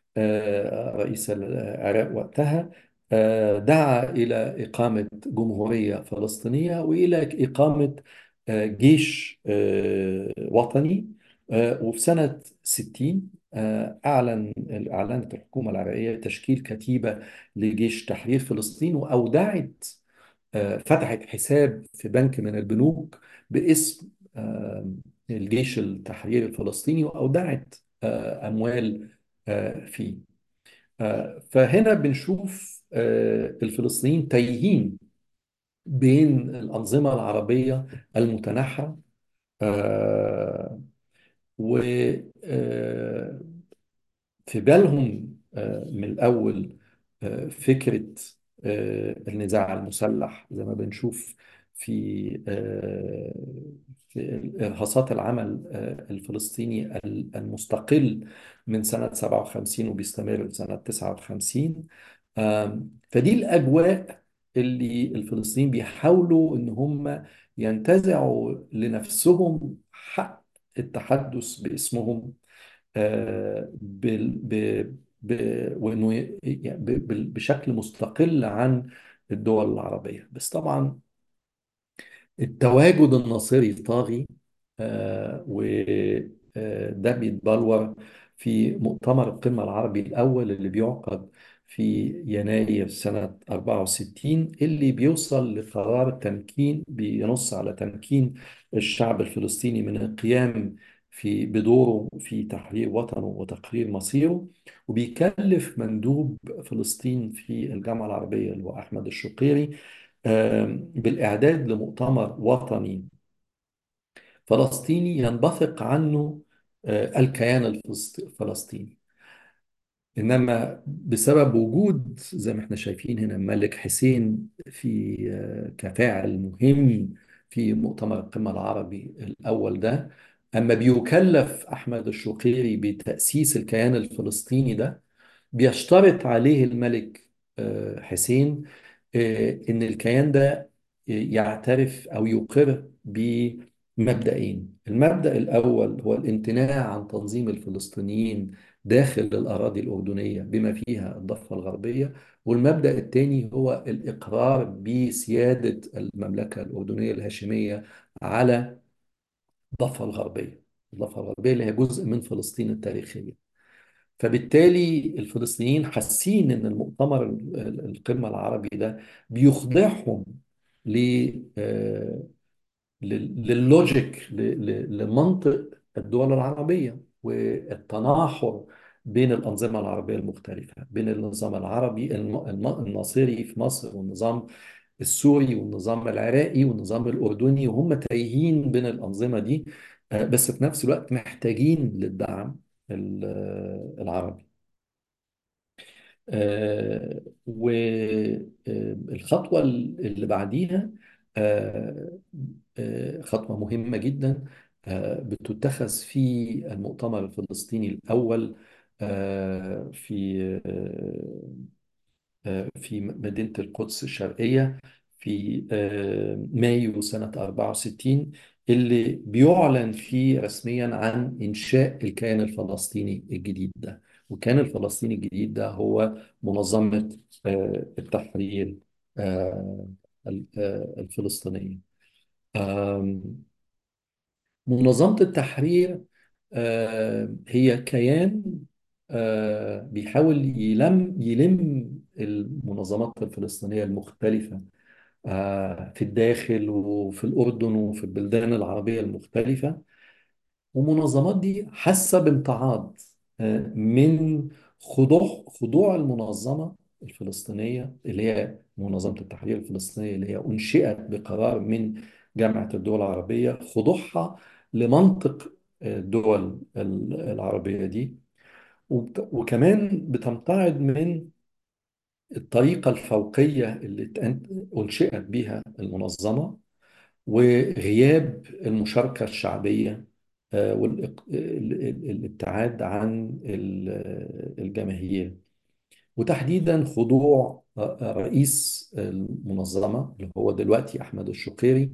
آه، رئيس العراق وقتها آه، دعا إلى إقامة جمهورية فلسطينية وإلى إقامة آه، جيش آه، وطني آه، وفي سنة 60 آه، أعلن أعلنت الحكومة العراقية تشكيل كتيبة لجيش تحرير فلسطين وأودعت آه، فتحت حساب في بنك من البنوك باسم آه، الجيش التحرير الفلسطيني وأودعت آه، أموال آه، فيه آه، فهنا بنشوف آه، الفلسطينيين تايهين بين الأنظمة العربية المتناحرة آه، و آه، في بالهم آه، من الأول آه، فكرة آه، النزاع المسلح زي ما بنشوف في آه، في إرهاصات العمل آه، الفلسطيني المستقل من سنة 57 وبيستمر لسنة 59 آم، فدي الأجواء اللي الفلسطينيين بيحاولوا إن هم ينتزعوا لنفسهم حق التحدث باسمهم آه، بال- ب- ب- وإنه ي- يعني ب- ب- بشكل مستقل عن الدول العربية بس طبعا التواجد الناصري طاغي وده بيتبلور في مؤتمر القمة العربي الأول اللي بيعقد في يناير سنة 64 اللي بيوصل لقرار تمكين بينص على تمكين الشعب الفلسطيني من القيام في بدوره في تحرير وطنه وتقرير مصيره وبيكلف مندوب فلسطين في الجامعة العربية اللي هو أحمد الشقيري آم، بالإعداد لمؤتمر وطني فلسطيني ينبثق عنه آه، الكيان الفلسط- الفلسطيني إنما بسبب وجود زي ما احنا شايفين هنا الملك حسين في آه، كفاعل مهم في مؤتمر القمة العربي الأول ده أما بيكلف أحمد الشقيري بتأسيس الكيان الفلسطيني ده بيشترط عليه الملك آه، حسين آه، إن الكيان ده يعترف أو يقر بمبدئين المبدأ الأول هو الامتناع عن تنظيم الفلسطينيين داخل الأراضي الأردنية بما فيها الضفة الغربية والمبدأ الثاني هو الإقرار بسيادة المملكة الأردنية الهاشمية على الضفة الغربية الضفة الغربية اللي هي جزء من فلسطين التاريخية فبالتالي الفلسطينيين حاسين ان المؤتمر ال- ال- القمه العربي ده بيخضعهم ل آه، لل- لللوجيك ل- ل- لمنطق الدول العربيه والتناحر بين الانظمه العربيه المختلفه بين النظام العربي الم- الم- الناصري في مصر والنظام السوري والنظام العراقي والنظام الاردني وهم تايهين بين الانظمه دي آه، بس في نفس الوقت محتاجين للدعم ال- العربي والخطوة اللي بعديها آه، آه، خطوة مهمة جدا آه، بتتخذ في المؤتمر الفلسطيني الأول آه، في آه، في مدينة القدس الشرقية في آه، مايو سنة 64 اللي بيعلن فيه رسميا عن إنشاء الكيان الفلسطيني الجديد ده والكيان الفلسطيني الجديد ده هو منظمة آه، التحرير آه، ال- آه، الفلسطينية آم، منظمة التحرير آه، هي كيان آه، بيحاول يلم يلم المنظمات الفلسطينية المختلفة آه، في الداخل وفي الأردن وفي البلدان العربية المختلفة والمنظمات دي حاسة بامتعاض آه، من خضوع خضوع المنظمة الفلسطينية اللي هي منظمة التحرير الفلسطينية اللي هي أنشئت بقرار من جامعة الدول العربية خضوعها لمنطق الدول العربية دي وبت- وكمان بتمتعض من الطريقة الفوقية اللي اتأن- أنشئت بها المنظمة وغياب المشاركة الشعبية والابتعاد عن ال- الجماهير وتحديدا خضوع رئيس المنظمة اللي هو دلوقتي أحمد الشقيري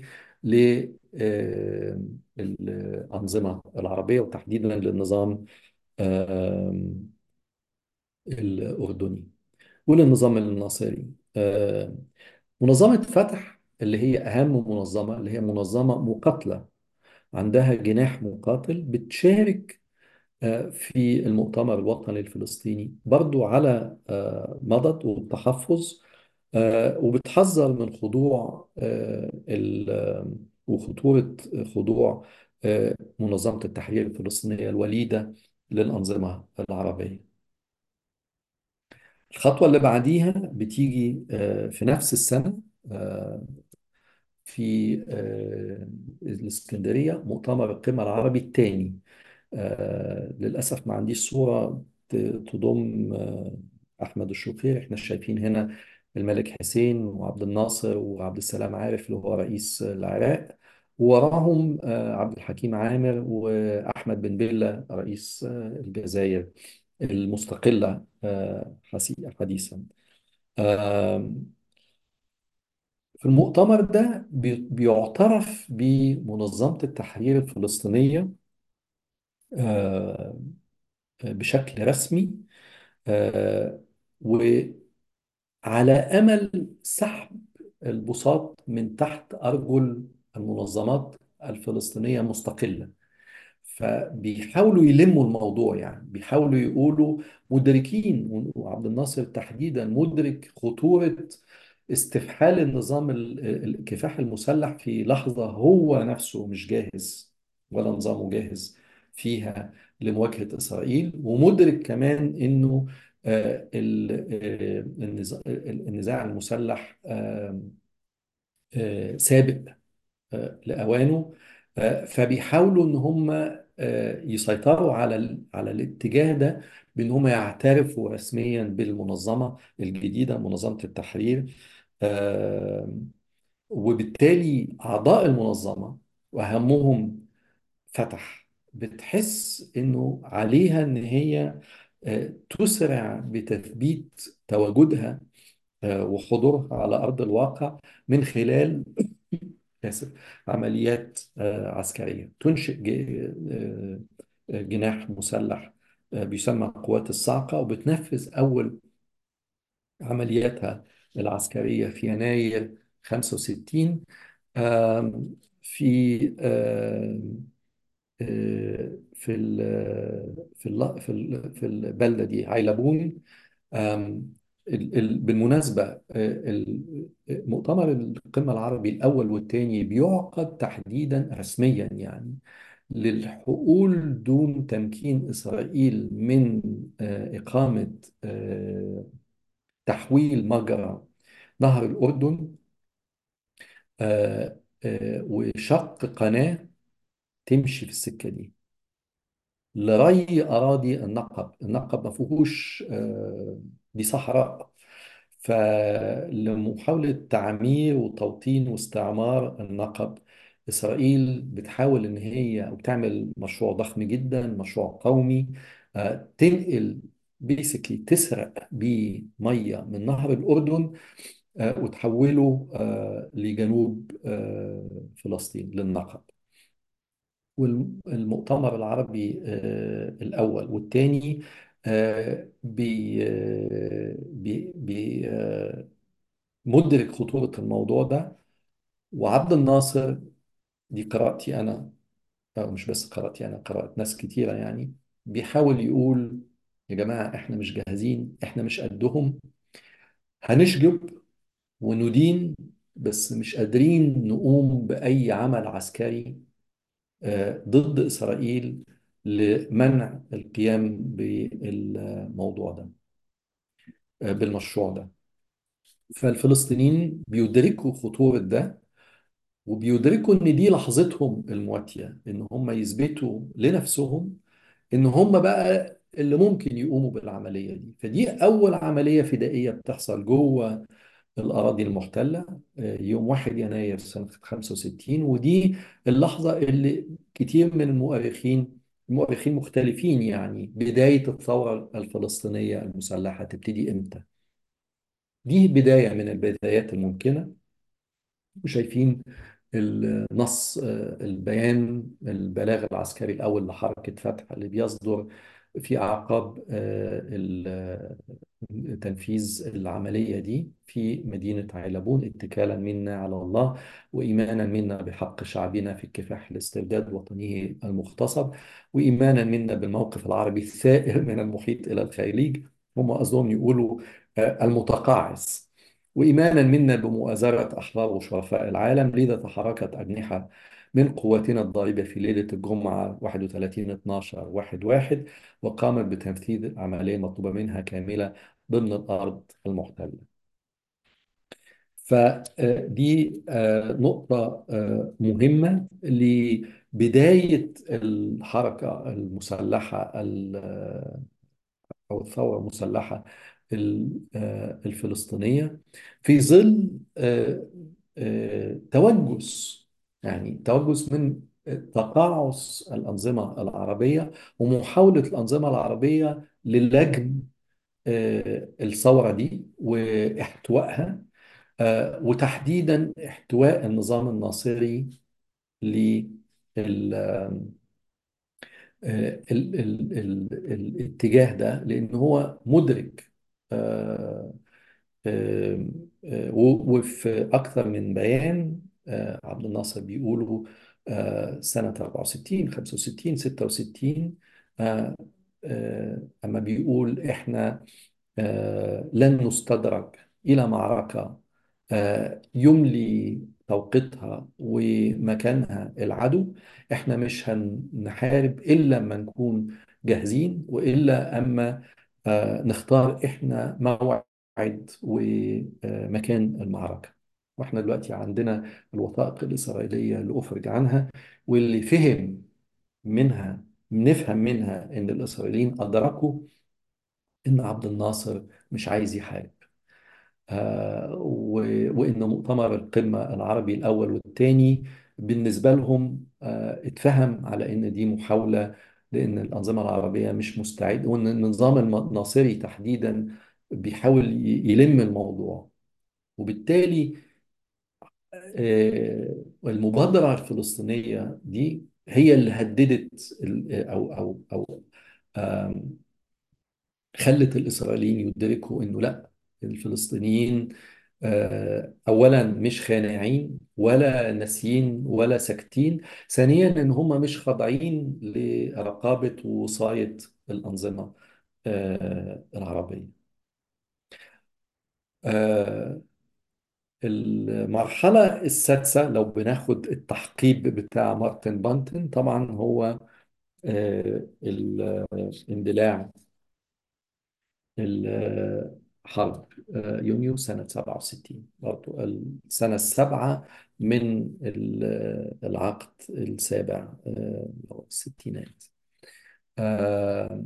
للأنظمة العربية وتحديدا للنظام آم، الأردني وللنظام الناصري آم، منظمة فتح اللي هي أهم منظمة اللي هي منظمة مقاتلة عندها جناح مقاتل بتشارك آه، في المؤتمر الوطني الفلسطيني برضو على آه، مضض والتحفظ آه، وبتحذر من خضوع آه، ال- آه، وخطورة خضوع آه، منظمة التحرير الفلسطينية الوليدة للأنظمة العربية الخطوة اللي بعديها بتيجي آه، في نفس السنة آه، في آه، الإسكندرية مؤتمر القمة العربي الثاني آه، للأسف ما عنديش صورة ت- تضم آه، أحمد الشقير احنا شايفين هنا الملك حسين وعبد الناصر وعبد السلام عارف اللي هو رئيس العراق ووراهم آه، عبد الحكيم عامر وأحمد بن بلة رئيس آه، الجزائر المستقلة آه، حسي- حديثا آم، في المؤتمر ده بي- بيعترف بمنظمة التحرير الفلسطينية آه، بشكل رسمي آه، وعلى أمل سحب البساط من تحت أرجل المنظمات الفلسطينية مستقلة فبيحاولوا يلموا الموضوع يعني بيحاولوا يقولوا مدركين وعبد الناصر تحديدا مدرك خطورة استفحال النظام ال- ال- الكفاح المسلح في لحظة هو نفسه مش جاهز ولا نظامه جاهز فيها لمواجهة إسرائيل ومدرك كمان إنه آه، ال- آه، النزاع النزاع المسلح آه، آه، سابق آه، لأوانه آه، فبيحاولوا إن هم آه، يسيطروا على ال- على الاتجاه ده بإن هم يعترفوا رسميا بالمنظمة الجديدة منظمة التحرير آه، وبالتالي أعضاء المنظمة وأهمهم فتح بتحس إنه عليها إن هي آه، تسرع بتثبيت تواجدها آه، وحضورها على أرض الواقع من خلال آسف عمليات آه، عسكرية تنشئ ج- آه، آه، جناح مسلح آه، بيسمى قوات الصاعقة وبتنفذ أول عملياتها العسكرية في يناير 65 آم، في آم، آه، في ال في ال في ال في البلدة دي عيلبون آم، ال- ال- بالمناسبة آه، ال- مؤتمر القمة العربي الأول والثاني بيعقد تحديدا رسميا يعني للحقول دون تمكين إسرائيل من آه، إقامة آه، تحويل مجرى نهر الأردن آه، آه، وشق قناة تمشي في السكة دي لري أراضي النقب النقب ما فيهوش آه، دي صحراء فلمحاولة تعمير وتوطين واستعمار النقب إسرائيل بتحاول إن هي وبتعمل مشروع ضخم جدا مشروع قومي آه، تنقل بيسكلي تسرق بيه مية من نهر الأردن آه، وتحوله آه، لجنوب آه، فلسطين للنقب والمؤتمر العربي آه، الأول والثاني بي آه، بي بي آه، مدرك خطورة الموضوع ده وعبد الناصر دي قراءتي أنا أو مش بس قراءتي أنا قراءة ناس كتيرة يعني بيحاول يقول يا جماعة إحنا مش جاهزين إحنا مش قدهم هنشجب وندين بس مش قادرين نقوم بأي عمل عسكري آه، ضد إسرائيل لمنع القيام بالموضوع ده آه، بالمشروع ده فالفلسطينيين بيدركوا خطورة ده وبيدركوا ان دي لحظتهم المواتية ان هم يثبتوا لنفسهم ان هم بقى اللي ممكن يقوموا بالعملية دي فدي اول عملية فدائية بتحصل جوه الأراضي المحتلة آه، يوم 1 يناير سنة 65 ودي اللحظة اللي كتير من المؤرخين المؤرخين مختلفين يعني بداية الثورة الفلسطينية المسلحة تبتدي إمتى دي بداية من البدايات الممكنة وشايفين النص آه، البيان البلاغ العسكري الأول لحركة فتح اللي بيصدر في أعقاب آه، ال- تنفيذ العملية دي في مدينة عيلبون اتكالا منا على الله وإيمانا منا بحق شعبنا في الكفاح لاسترداد وطنه المغتصب وإيمانا منا بالموقف العربي الثائر من المحيط إلى الخليج هم قصدهم يقولوا آه، المتقاعس وإيمانا منا بمؤازرة أحرار وشرفاء العالم لذا تحركت أجنحة من قواتنا الضاربة في ليلة الجمعة 31 12 1 1 وقامت بتنفيذ العملية المطلوبة منها كاملة ضمن الأرض المحتلة فدي نقطة آه، مهمة لبداية الحركة المسلحة ال- أو الثورة المسلحة ال- آه، الفلسطينية في ظل آه، آه، توجس يعني توجس من تقاعس الأنظمة العربية ومحاولة الأنظمة العربية للجم آه، الثورة دي واحتوائها آه، وتحديدا احتواء النظام الناصري آه، ال ال ال الاتجاه ده لأن هو مدرك آه، آه، آه، و- وفي أكثر من بيان آه، عبد الناصر بيقولوا آه، سنة 64 65 66 آه، آه، أما بيقول إحنا آه، لن نستدرج إلى معركة آه، يملي توقيتها ومكانها العدو احنا مش هنحارب إلا لما نكون جاهزين وإلا أما آه، نختار احنا موعد ومكان المعركة واحنا دلوقتي عندنا الوثائق الإسرائيلية اللي أفرج عنها واللي فهم منها نفهم منها ان الاسرائيليين ادركوا ان عبد الناصر مش عايز يحارب آه و- وان مؤتمر القمه العربي الاول والثاني بالنسبه لهم آه اتفهم على ان دي محاوله لان الانظمه العربيه مش مستعده وان النظام الناصري تحديدا بيحاول ي- يلم الموضوع وبالتالي آه المبادره الفلسطينيه دي هي اللي هددت ال- او او او آم، خلت الإسرائيليين يدركوا إنه لا الفلسطينيين آه، أولا مش خانعين ولا ناسيين ولا ساكتين ثانيا إن هم مش خاضعين لرقابة ووصاية الأنظمة آه، العربية آه، المرحلة السادسة لو بناخد التحقيب بتاع مارتن بانتن طبعا هو آه، الاندلاع الحرب آه، يونيو سنة 67 برضو السنة السابعة من ال- العقد السابع آه، اللي هو الستينات آه،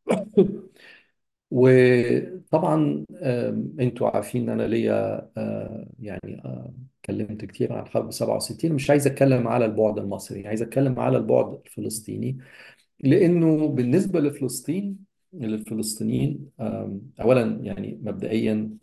وطبعا آه، انتوا عارفين ان انا ليا آه، يعني آه، اتكلمت كتير عن حرب 67 مش عايز اتكلم على البعد المصري عايز اتكلم على البعد الفلسطيني لانه بالنسبه لفلسطين للفلسطينيين آم، اولا يعني مبدئيا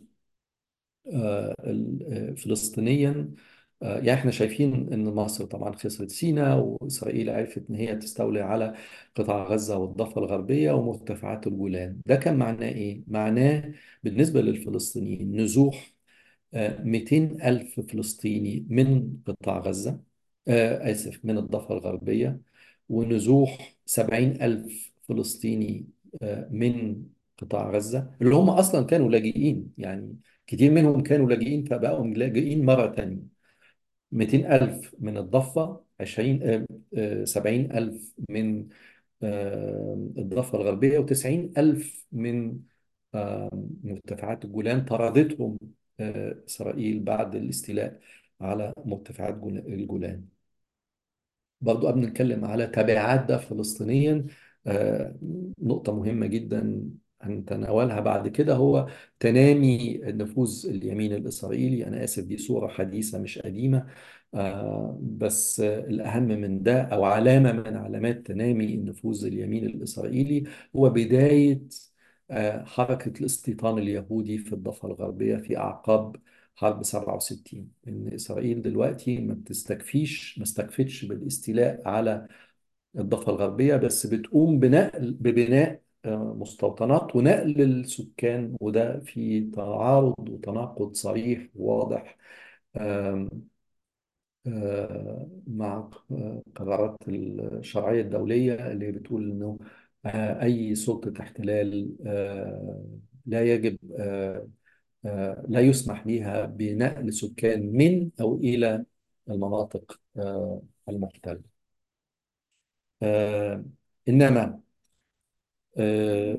آه، ال- آه، فلسطينيا آه، يعني احنا شايفين ان مصر طبعا خسرت سيناء واسرائيل عرفت ان هي تستولي على قطاع غزه والضفه الغربيه ومرتفعات الجولان ده كان معناه ايه معناه بالنسبه للفلسطينيين نزوح آه، 200 ألف فلسطيني من قطاع غزة آه، آسف من الضفة الغربية ونزوح 70 ألف فلسطيني آه، من قطاع غزة اللي هم أصلا كانوا لاجئين يعني كتير منهم كانوا لاجئين فبقوا لاجئين مرة تانية 200 ألف من الضفة 20 آه، آه، 70 ألف من آه، الضفة الغربية و90 ألف من آه، مرتفعات الجولان طردتهم آه، إسرائيل بعد الاستيلاء على مرتفعات جول- الجولان برضو قبل نتكلم على تبعات ده فلسطينيا آه، نقطة مهمة جدا هنتناولها بعد كده هو تنامي نفوذ اليمين الإسرائيلي أنا آسف دي صورة حديثة مش قديمة آه، بس آه، الأهم من ده أو علامة من علامات تنامي النفوذ اليمين الإسرائيلي هو بداية آه، حركة الاستيطان اليهودي في الضفة الغربية في أعقاب حرب 67 إن إسرائيل دلوقتي ما بتستكفيش ما استكفتش بالاستيلاء على الضفة الغربية بس بتقوم بنقل ببناء آه، مستوطنات ونقل السكان وده في تعارض وتناقض صريح وواضح آم، آه، مع آه، قرارات الشرعية الدولية اللي بتقول إنه آه، أي سلطة احتلال آه، لا يجب آه، آه، لا يسمح بها بنقل سكان من أو إلى المناطق آه، المحتلة آه، إنما آه،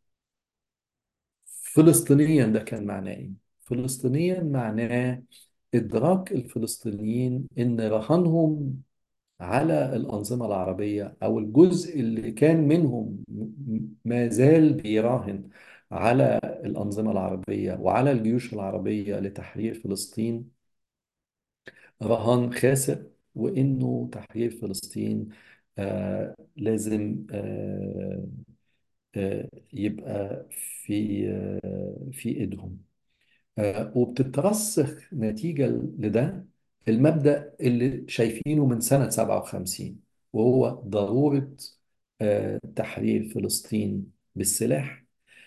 فلسطينيا ده كان معناه إيه؟ فلسطينيا معناه إدراك الفلسطينيين إن رهانهم على الأنظمة العربية أو الجزء اللي كان منهم م- ما زال بيراهن على الأنظمة العربية وعلى الجيوش العربية لتحرير فلسطين رهان خاسر وإنه تحرير فلسطين آه لازم آه آه يبقى في آه في إيدهم آه، وبتترسخ نتيجة لده المبدأ اللي شايفينه من سنة 57 وهو ضرورة آه، تحرير فلسطين بالسلاح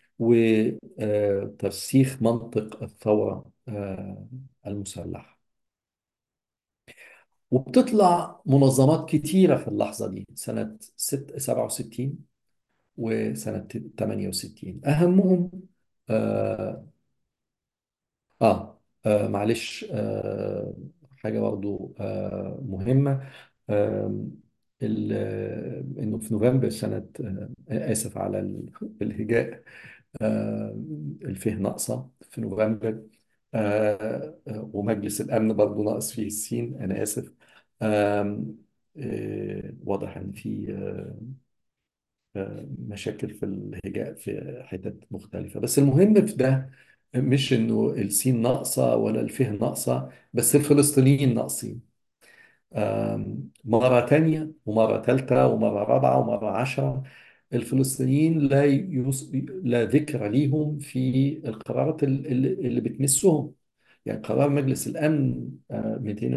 وترسيخ منطق الثورة آه، المسلحة وبتطلع منظمات كتيرة في اللحظة دي سنة ست- 67 وسنة 68 أهمهم آه, آه, آه معلش آه حاجة برضو آه مهمة آه ال- آه، إنه في نوفمبر سنة آه آسف على ال- الهجاء آه الفه ناقصة في نوفمبر آه آه، ومجلس الأمن برضو ناقص فيه السين أنا آسف آه آه واضح إن في آه مشاكل في الهجاء في حتت مختلفة بس المهم في ده مش انه السين ناقصة ولا الفه ناقصة بس الفلسطينيين ناقصين آم، مرة تانية ومرة تالتة ومرة رابعة ومرة عشرة الفلسطينيين لا يوس... لا ذكر ليهم في القرارات ال- ال- اللي بتمسهم يعني قرار مجلس الأمن آه،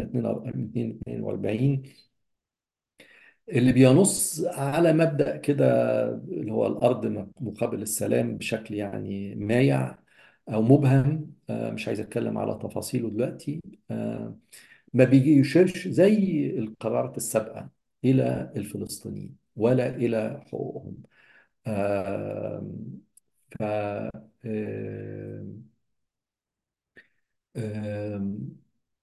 242 اللي بينص على مبدأ كده اللي هو الأرض مقابل السلام بشكل يعني مايع أو مبهم آه، مش عايز أتكلم على تفاصيله دلوقتي آه، ما بيجي يشيرش زي القرارات السابقة إلى الفلسطينيين ولا إلى حقوقهم آم، ف آم، آم،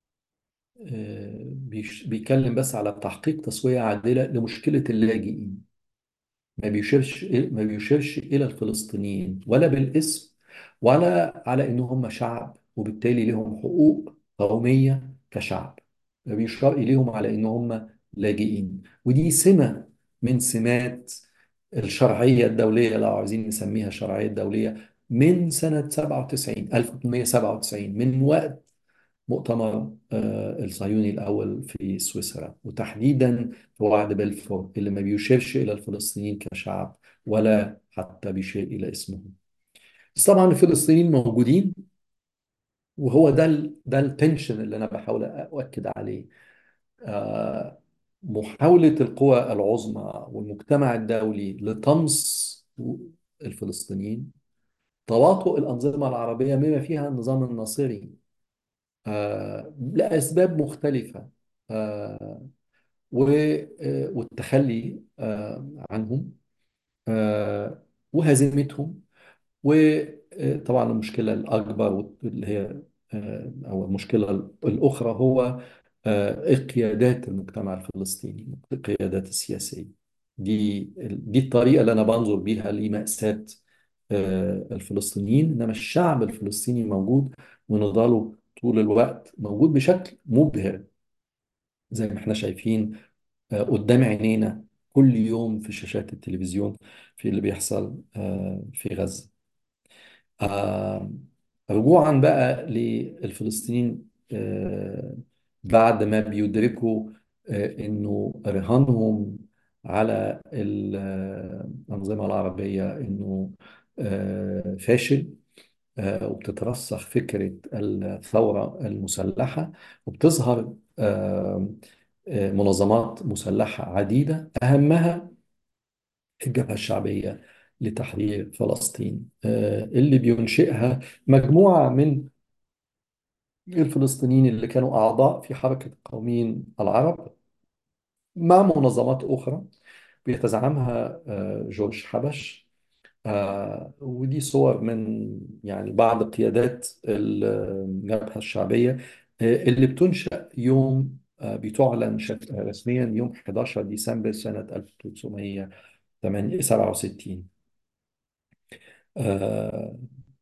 آم، بيش- بيتكلم بس على تحقيق تسوية عادلة لمشكلة اللاجئين ما بيشيرش ما بيشيرش إلى الفلسطينيين ولا بالاسم ولا على إن هم شعب وبالتالي لهم حقوق قومية كشعب ما بيشار إليهم على إن هم لاجئين ودي سمة من سمات الشرعية الدولية لو عايزين نسميها شرعية دولية من سنة 97 1897 من وقت مؤتمر آه، الصهيوني الأول في سويسرا وتحديدا في وعد بلفور اللي ما بيشيرش إلى الفلسطينيين كشعب ولا حتى بيشير إلى اسمهم بس طبعا الفلسطينيين موجودين وهو ده ال ده التنشن اللي أنا بحاول أؤكد عليه آه، محاولة القوى العظمى والمجتمع الدولي لطمس الفلسطينيين تواطؤ الأنظمة العربية بما فيها النظام الناصري آه، لأسباب مختلفة آه، و- آه، والتخلي آه، عنهم آه، وهزيمتهم وطبعا المشكلة الأكبر اللي هي آه، أو المشكلة الأخرى هو آه، قيادات المجتمع الفلسطيني القيادات السياسية دي دي الطريقة اللي أنا بنظر بيها لمأساة آه، الفلسطينيين إنما الشعب الفلسطيني موجود ونضاله طول الوقت موجود بشكل مبهر زي ما احنا شايفين آه، قدام عينينا كل يوم في شاشات التلفزيون في اللي بيحصل آه، في غزة آه، رجوعا بقى للفلسطينيين آه، بعد ما بيدركوا آه، انه رهانهم على ال- آه، الأنظمة العربية انه آه، فاشل آه، وبتترسخ فكرة الثورة المسلحة وبتظهر آه، آه، منظمات مسلحة عديدة أهمها الجبهة الشعبية لتحرير فلسطين آه، اللي بينشئها مجموعة من الفلسطينيين اللي كانوا أعضاء في حركة القوميين العرب مع منظمات أخرى بيتزعمها آه، جورج حبش آه، ودي صور من يعني بعض قيادات الجبهة الشعبية آه، اللي بتنشأ يوم آه، بتعلن شك- رسميا يوم 11 ديسمبر سنة 1967 آه،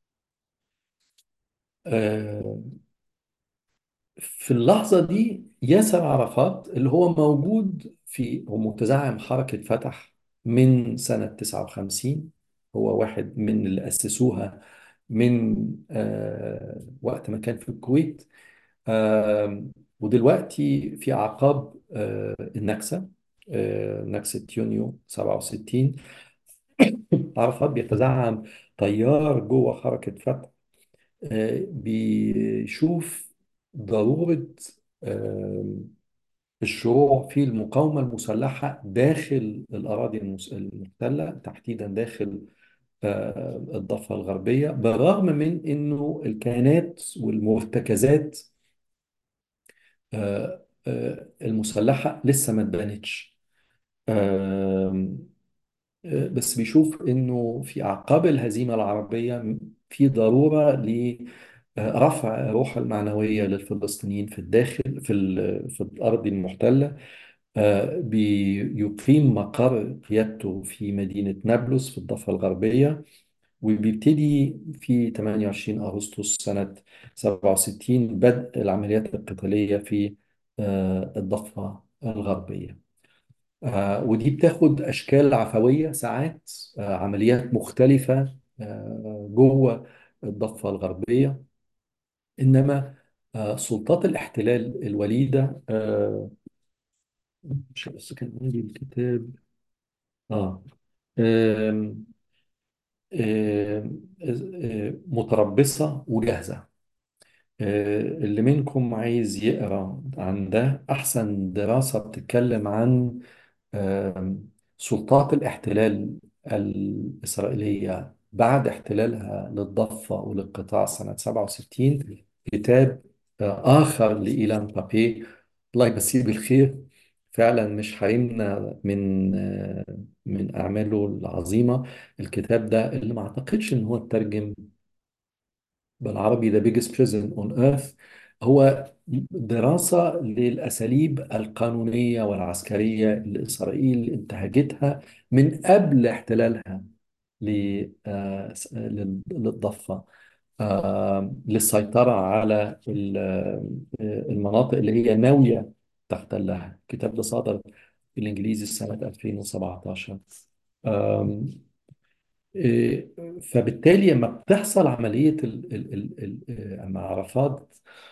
آه، في اللحظة دي ياسر عرفات اللي هو موجود في هو متزعم حركة فتح من سنة 59 هو واحد من اللي أسسوها من آه وقت ما كان في الكويت آه ودلوقتي في أعقاب آه النكسة آه نكسة يونيو 67 عرفات بيتزعم تيار جوه حركة فتح آه بيشوف ضرورة آه الشروع في المقاومة المسلحة داخل الأراضي المس- المحتلة تحديدا داخل آه، الضفة الغربية بالرغم من أنه الكيانات والمرتكزات آه، آه، المسلحة لسه ما اتبنتش آم، آه، بس بيشوف انه في اعقاب الهزيمه العربيه في ضروره لرفع الروح المعنويه للفلسطينيين في الداخل في ال- في الارض المحتله آه، بيقيم مقر قيادته في مدينه نابلس في الضفه الغربيه وبيبتدي في 28 اغسطس سنه 67 بدء العمليات القتاليه في آه، الضفه الغربيه آه، ودي بتاخد أشكال عفوية ساعات آه، عمليات مختلفة آه، جوه الضفة الغربية إنما آه، سلطات الاحتلال الوليدة آه، مش بس كان عندي الكتاب آه آم، آم، آه، متربصة وجاهزة آه، اللي منكم عايز يقرأ عن ده أحسن دراسة بتتكلم عن آم، سلطات الاحتلال الإسرائيلية بعد احتلالها للضفة وللقطاع سنة 67 كتاب آه، آخر لإيلان بابي الله يمسيه بالخير فعلا مش هيمنع من آه، من أعماله العظيمة الكتاب ده اللي ما أعتقدش إن هو اترجم بالعربي The Biggest Prison on Earth هو دراسة للأساليب القانونية والعسكرية اللي إسرائيل انتهجتها من قبل احتلالها ل- آه، س- لل- للضفة آه، للسيطرة على ال- آه، المناطق اللي هي ناوية تحتلها الكتاب ده صدر بالإنجليزي سنة 2017 آم، إيه، فبالتالي لما بتحصل عملية ال ال ال ال آه، مع عرفات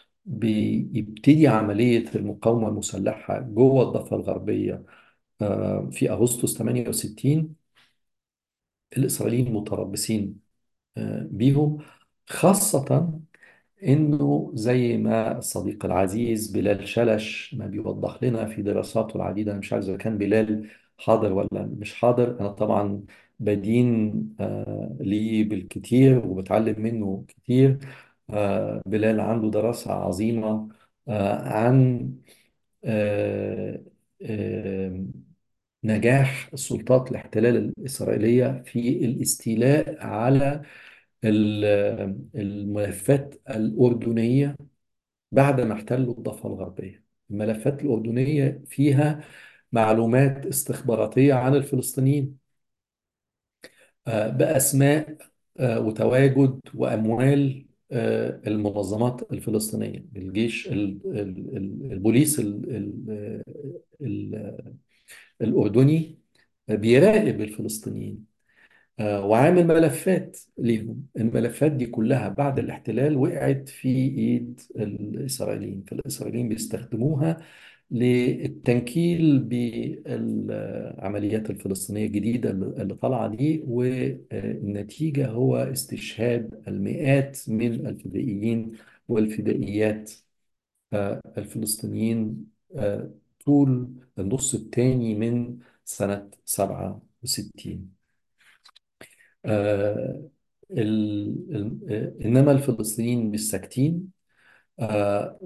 بيبتدي عملية المقاومة المسلحة جوه الضفة الغربية آه، في أغسطس 68 الإسرائيليين متربصين آه، بيهم خاصة إنه زي ما الصديق العزيز بلال شلش ما بيوضح لنا في دراساته العديدة أنا مش عارف إذا كان بلال حاضر ولا مش حاضر أنا طبعا بدين آه ليه بالكتير وبتعلم منه كتير آه بلال عنده دراسة عظيمة آه عن آه آه نجاح السلطات الاحتلال الإسرائيلية في الاستيلاء على ال- الملفات الأردنية بعد ما احتلوا الضفة الغربية الملفات الأردنية فيها معلومات استخباراتية عن الفلسطينيين آه، بأسماء آه، وتواجد وأموال آه، المنظمات الفلسطينية الجيش ال- ال- ال- البوليس ال- ال- ال- الأردني بيراقب الفلسطينيين آه، وعامل ملفات ليهم الملفات دي كلها بعد الاحتلال وقعت في ايد الاسرائيليين فالاسرائيليين بيستخدموها للتنكيل بالعمليات الفلسطينية الجديدة اللي اللي طالعة دي والنتيجة هو استشهاد المئات من الفدائيين والفدائيات آه، الفلسطينيين آه، طول النص الثاني من سنة 67 آه ال ال آه، إنما الفلسطينيين مش ساكتين آه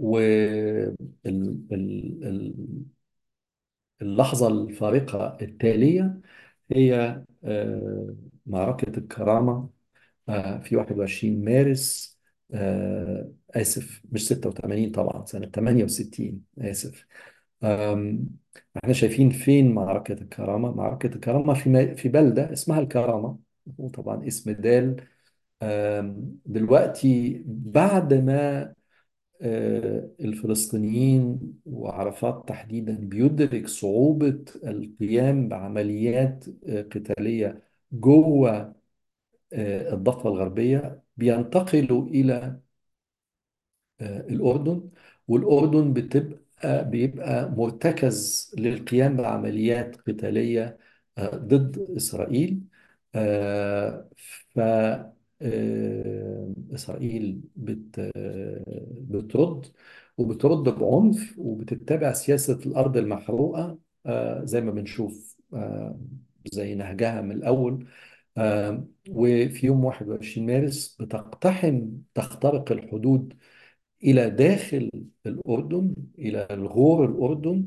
واللحظة الفارقة التالية هي آه معركة الكرامة آه في 21 مارس آه آسف مش 86 طبعا سنة 68 آسف آم، احنا شايفين فين معركة الكرامة معركة الكرامة في م- في بلدة اسمها الكرامة وطبعا اسم دال آم، دلوقتي بعد ما آه، الفلسطينيين وعرفات تحديدا بيدرك صعوبة القيام بعمليات آه، قتالية جوه آه، الضفة الغربية بينتقلوا إلى آه، الأردن والأردن بتبقى بيبقى مرتكز للقيام بعمليات قتالية آه، ضد إسرائيل آه، ف آه، إسرائيل بت بترد وبترد بعنف وبتتبع سياسة الأرض المحروقة آه، زي ما بنشوف آه، زي نهجها من الأول آه، وفي يوم 21 مارس بتقتحم تخترق الحدود إلى داخل الأردن إلى الغور الأردن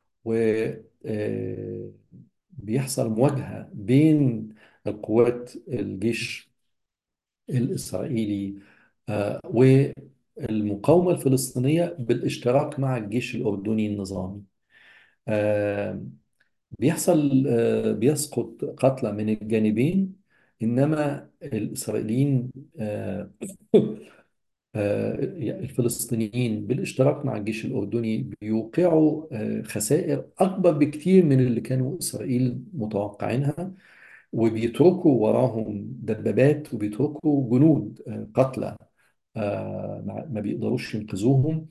وبيحصل مواجهة بين القوات الجيش الإسرائيلي آه، والمقاومة الفلسطينية بالاشتراك مع الجيش الأردني النظامي آه، بيحصل آه، بيسقط قتلى من الجانبين إنما الإسرائيليين آه، آه، الفلسطينيين بالاشتراك مع الجيش الأردني بيوقعوا آه، خسائر أكبر بكتير من اللي كانوا إسرائيل متوقعينها وبيتركوا وراهم دبابات وبيتركوا جنود آه، قتلى آه، ما ما بيقدروش ينقذوهم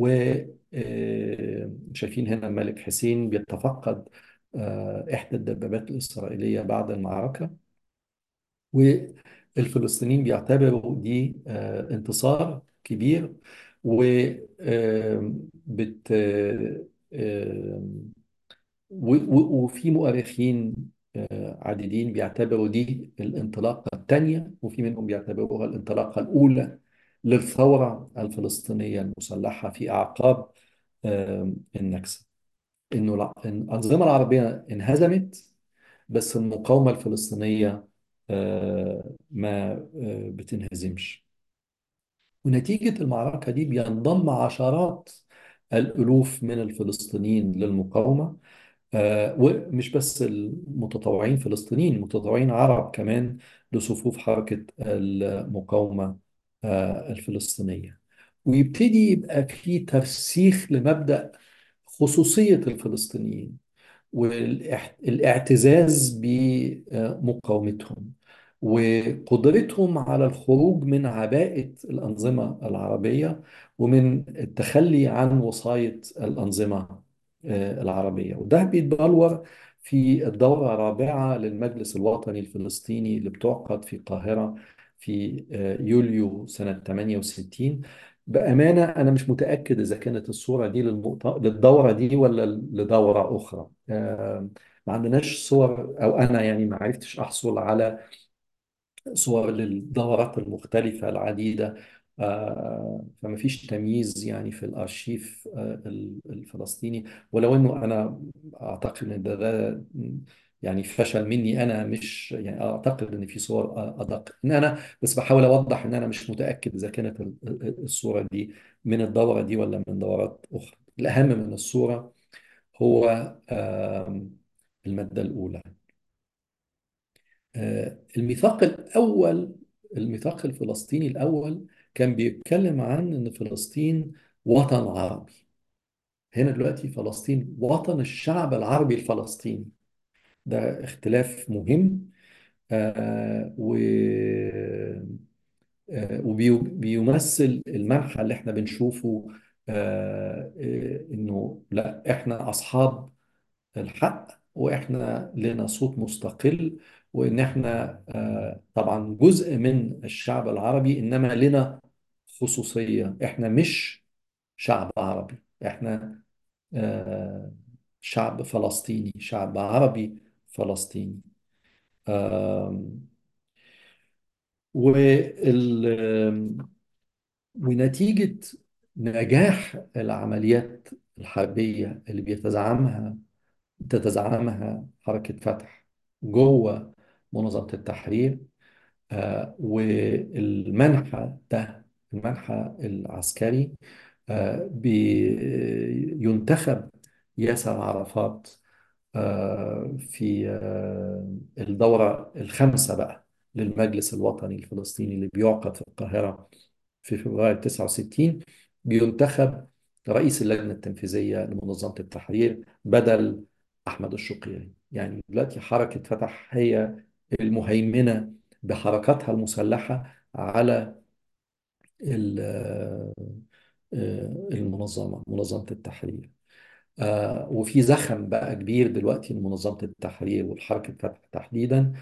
وشايفين هنا الملك حسين بيتفقد آه، إحدى الدبابات الإسرائيلية بعد المعركة والفلسطينيين بيعتبروا دي آه، انتصار كبير و آم، بت آم، و- و- وفي مؤرخين آه، عديدين بيعتبروا دي الانطلاقة الثانية وفي منهم بيعتبروها الانطلاقة الأولى للثورة الفلسطينية المسلحة في أعقاب آم، النكسة إنه الع- إن الأنظمة العربية انهزمت بس المقاومة الفلسطينية آه، ما آه، بتنهزمش ونتيجة المعركة دي بينضم عشرات الألوف من الفلسطينيين للمقاومة آه، ومش بس المتطوعين فلسطينيين المتطوعين عرب كمان لصفوف حركة المقاومة آه، الفلسطينية ويبتدي يبقى في ترسيخ لمبدأ خصوصية الفلسطينيين والاعتزاز بمقاومتهم وقدرتهم على الخروج من عباءة الأنظمة العربية ومن التخلي عن وصاية الأنظمة آه، العربية وده بيتبلور في الدورة الرابعة للمجلس الوطني الفلسطيني اللي بتعقد في القاهرة في آه، يوليو سنة 68 بأمانة أنا مش متأكد إذا كانت الصورة دي للمؤت... للدورة دي ولا لدورة أخرى آه، ما عندناش صور أو أنا يعني ما عرفتش أحصل على صور للدورات المختلفة العديدة آه، فما فيش تمييز يعني في الأرشيف آه، الفلسطيني ولو أنه أنا أعتقد أن ده, ده يعني فشل مني أنا مش يعني أعتقد أن في صور أدق إن أنا بس بحاول أوضح أن أنا مش متأكد إذا كانت ال- ال- الصورة دي من الدورة دي ولا من دورات أخرى الأهم من الصورة هو آم، المادة الأولى آه، الميثاق الأول الميثاق الفلسطيني الأول كان بيتكلم عن إن فلسطين وطن عربي هنا دلوقتي فلسطين وطن الشعب العربي الفلسطيني ده اختلاف مهم آه و آه وبيمثل المنحى اللي احنا بنشوفه آه آه انه لا احنا اصحاب الحق واحنا لنا صوت مستقل وان احنا آه، طبعا جزء من الشعب العربي انما لنا خصوصية احنا مش شعب عربي احنا آه، شعب فلسطيني شعب عربي فلسطيني آم، وال آم، ونتيجة نجاح العمليات الحربية اللي بيتزعمها تتزعمها حركة فتح جوه منظمة التحرير آه، والمنحى ده المنحى العسكري آه، بينتخب ياسر عرفات آه، في آه، الدورة الخامسة بقى للمجلس الوطني الفلسطيني اللي بيعقد في القاهرة في فبراير 69 بينتخب رئيس اللجنة التنفيذية لمنظمة التحرير بدل أحمد الشقيري يعني دلوقتي حركة فتح هي المهيمنة بحركاتها المسلحة على ال- آه، المنظمة منظمة التحرير آه، وفي زخم بقى كبير دلوقتي لمنظمة التحرير والحركة فتح تحديدا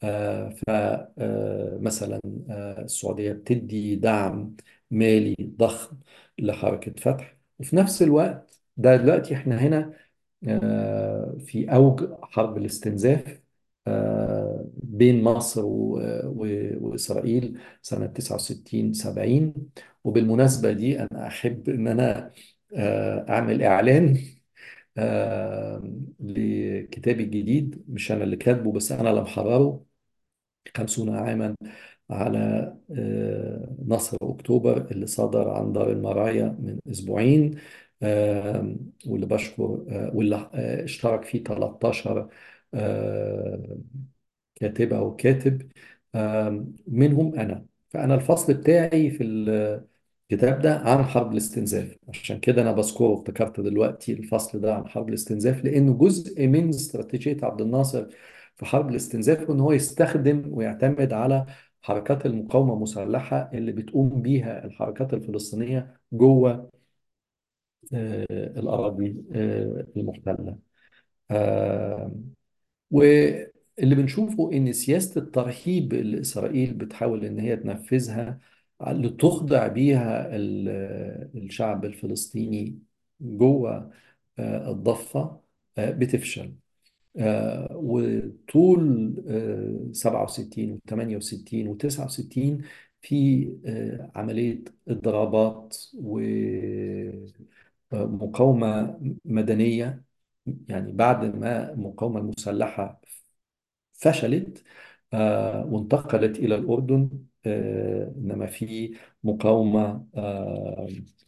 فمثلا السعودية بتدي دعم مالي ضخم لحركة فتح وفي نفس الوقت ده دلوقتي احنا هنا آه، في أوج حرب الاستنزاف آه، بين مصر و- و- وإسرائيل سنة 69 70 وبالمناسبة دي أنا أحب إن أنا آه، أعمل إعلان آه، لكتابي الجديد مش أنا اللي كاتبه بس أنا اللي محرره خمسون عاما على آه، نصر أكتوبر اللي صدر عن دار المرايا من أسبوعين آه، واللي بشكر آه، واللي آه، اشترك فيه 13 آه، كاتبة وكاتب آه، منهم أنا فأنا الفصل بتاعي في الكتاب ده عن حرب الاستنزاف عشان كده أنا بذكره افتكرت دلوقتي الفصل ده عن حرب الاستنزاف لأنه جزء من استراتيجية عبد الناصر في حرب الاستنزاف وان هو يستخدم ويعتمد على حركات المقاومة المسلحة اللي بتقوم بيها الحركات الفلسطينية جوه آه، الأراضي آه، المحتلة آه، واللي بنشوفه إن سياسة الترهيب اللي إسرائيل بتحاول إن هي تنفذها اللي تخضع بيها ال- الشعب الفلسطيني جوه آه، الضفة آه، بتفشل آه، وطول آه، 67 و68 و69 في آه، عملية اضرابات ومقاومة مدنية يعني بعد ما المقاومة المسلحة فشلت آه، وانتقلت إلى الأردن آه، إنما في مقاومة آه،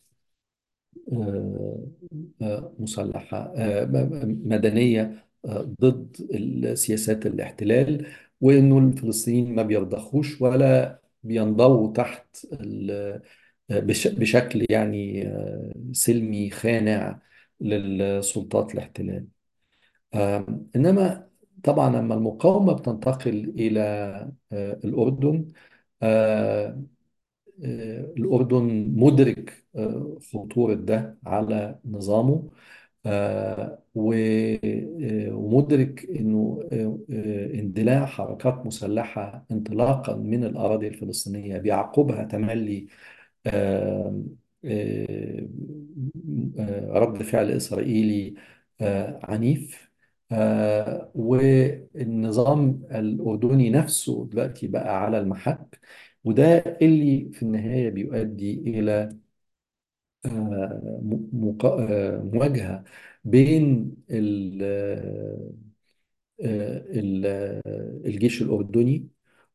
آه، آه، مسلحة آه، م- م- مدنية آه، ضد سياسات الاحتلال وإنه الفلسطينيين ما بيرضخوش ولا بينضووا تحت ال- آه، بش- بشكل يعني آه، سلمي خانع للسلطات الاحتلال آم، إنما طبعا لما المقاومة بتنتقل إلى آه، الأردن آه، آه، الأردن مدرك آه، خطورة ده على نظامه آه، و- آه، ومدرك انه آه، آه، اندلاع حركات مسلحه انطلاقا من الاراضي الفلسطينيه بيعقبها تملي آه، آه، آه، رد فعل اسرائيلي آه، عنيف آه، والنظام الاردني نفسه دلوقتي بقى على المحك وده اللي في النهايه بيؤدي الى آه، م- مقا- آه، مواجهة بين ال- آه، ال- آه، الجيش الأردني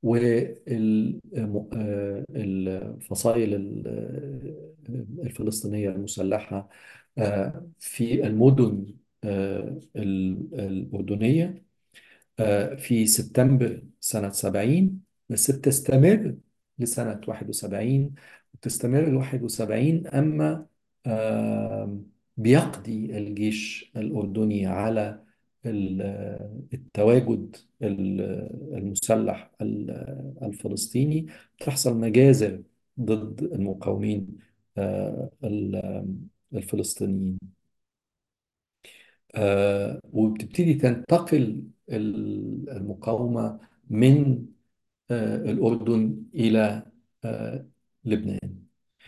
والفصائل الفلسطينية المسلحة آه، في المدن آه، ال- الأردنية آه، في سبتمبر سنة 70 بس بتستمر لسنة 71 بتستمر ل 71 أما آه، بيقضي الجيش الأردني على ال- التواجد ال- المسلح ال- الفلسطيني تحصل مجازر ضد المقاومين آه، ال- الفلسطينيين آه، وبتبتدي تنتقل ال- المقاومة من آه، الأردن إلى آه، لبنان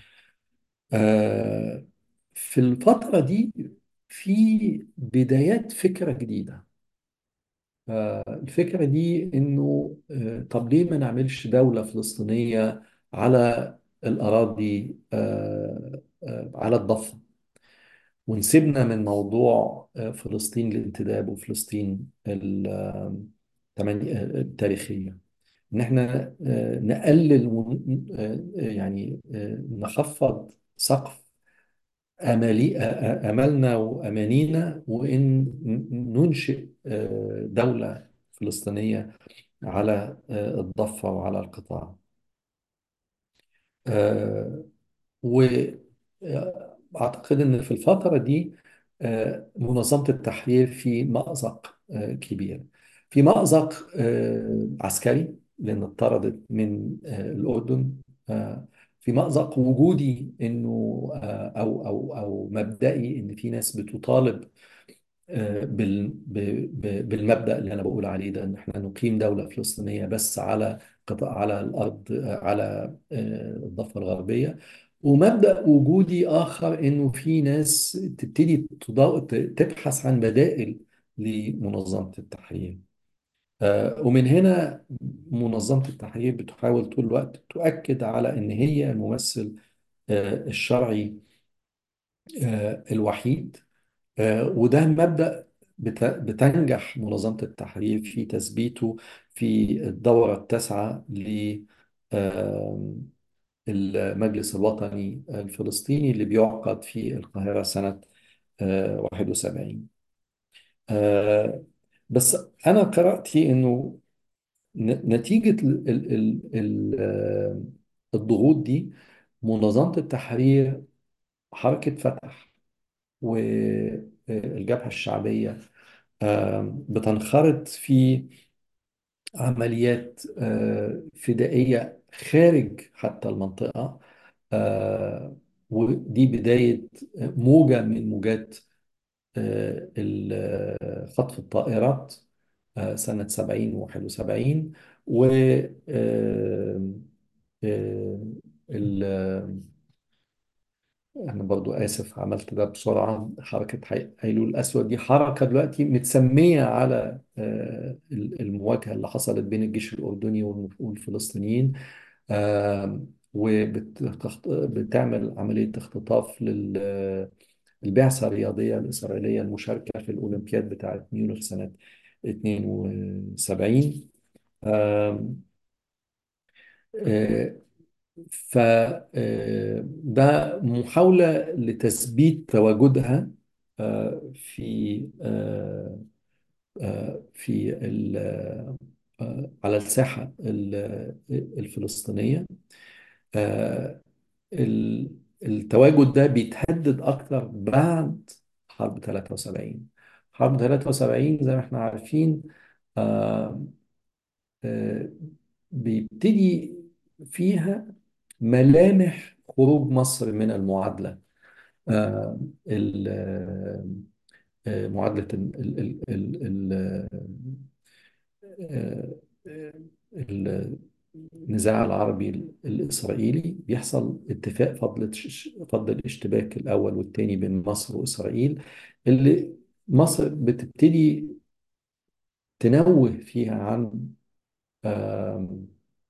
آه، في الفترة دي في بدايات فكرة جديدة آه، الفكرة دي إنه آه، طب ليه ما نعملش دولة فلسطينية على الأراضي آه، آه، على الضفة ونسيبنا من موضوع آه، فلسطين الانتداب وفلسطين ال- آه، تمني- آه، التاريخية إن إحنا آه، نقلل ون- آه، يعني آه، نخفض سقف آمالي آه، آه، آمالنا وأمانينا وإن ننشئ آه، دولة فلسطينية على آه، الضفة وعلى القطاع آه، وأعتقد أن في الفترة دي آه، منظمة التحرير في مأزق آه، كبير في مأزق آه، عسكري لأن اطردت من آه، الأردن آه، في مأزق وجودي إنه آه، أو أو أو مبدئي إن في ناس بتطالب آه، بال- ب- ب- بالمبدأ اللي أنا بقول عليه ده إن إحنا نقيم دولة فلسطينية بس على قطاع على الأرض آه، على آه، الضفة الغربية ومبدأ وجودي آخر إنه في ناس تبتدي تضا- ت- تبحث عن بدائل لمنظمة التحرير آه، ومن هنا منظمة التحرير بتحاول طول الوقت تؤكد على إن هي الممثل آه، الشرعي آه، الوحيد آه، وده مبدأ بت- بتنجح منظمة التحرير في تثبيته في الدورة التاسعة للمجلس الوطني الفلسطيني اللي بيعقد في القاهرة سنة آه، 71 آه، بس أنا قرأتي إنه ن- نتيجة ال- ال- ال- ال- آه، الضغوط دي منظمة التحرير حركة فتح والجبهة الشعبية آم، بتنخرط في عمليات آه، فدائية خارج حتى المنطقة آه، ودي بداية موجة من موجات آه، ال- آه، خطف الطائرات آه، سنة 70 و 71 و آه، آه، ال- أنا برضو آسف عملت ده بسرعة حركة حي- هيلول الأسود دي حركة دلوقتي متسمية على آه، ال- المواجهة اللي حصلت بين الجيش الأردني والم- والفلسطينيين وبتعمل عملية اختطاف للبعثة الرياضية الإسرائيلية المشاركة في الأولمبياد بتاعت ميونخ سنة 72 آم، آه، فده محاولة لتثبيت تواجدها آه، في آه، آه، في ال- آه، على الساحة ال- الفلسطينية آه، ال- التواجد ده بيتهدد أكتر بعد حرب 73 حرب 73 زي ما احنا عارفين آه، آه، بيبتدي فيها ملامح خروج مصر من المعادلة آه، ال- آه، معادلة ال- ال- ال- ال- آه، آه، النزاع العربي الإسرائيلي بيحصل اتفاق فضل فضل الاشتباك الأول والثاني بين مصر وإسرائيل اللي مصر بتبتدي تنوه فيها عن آم،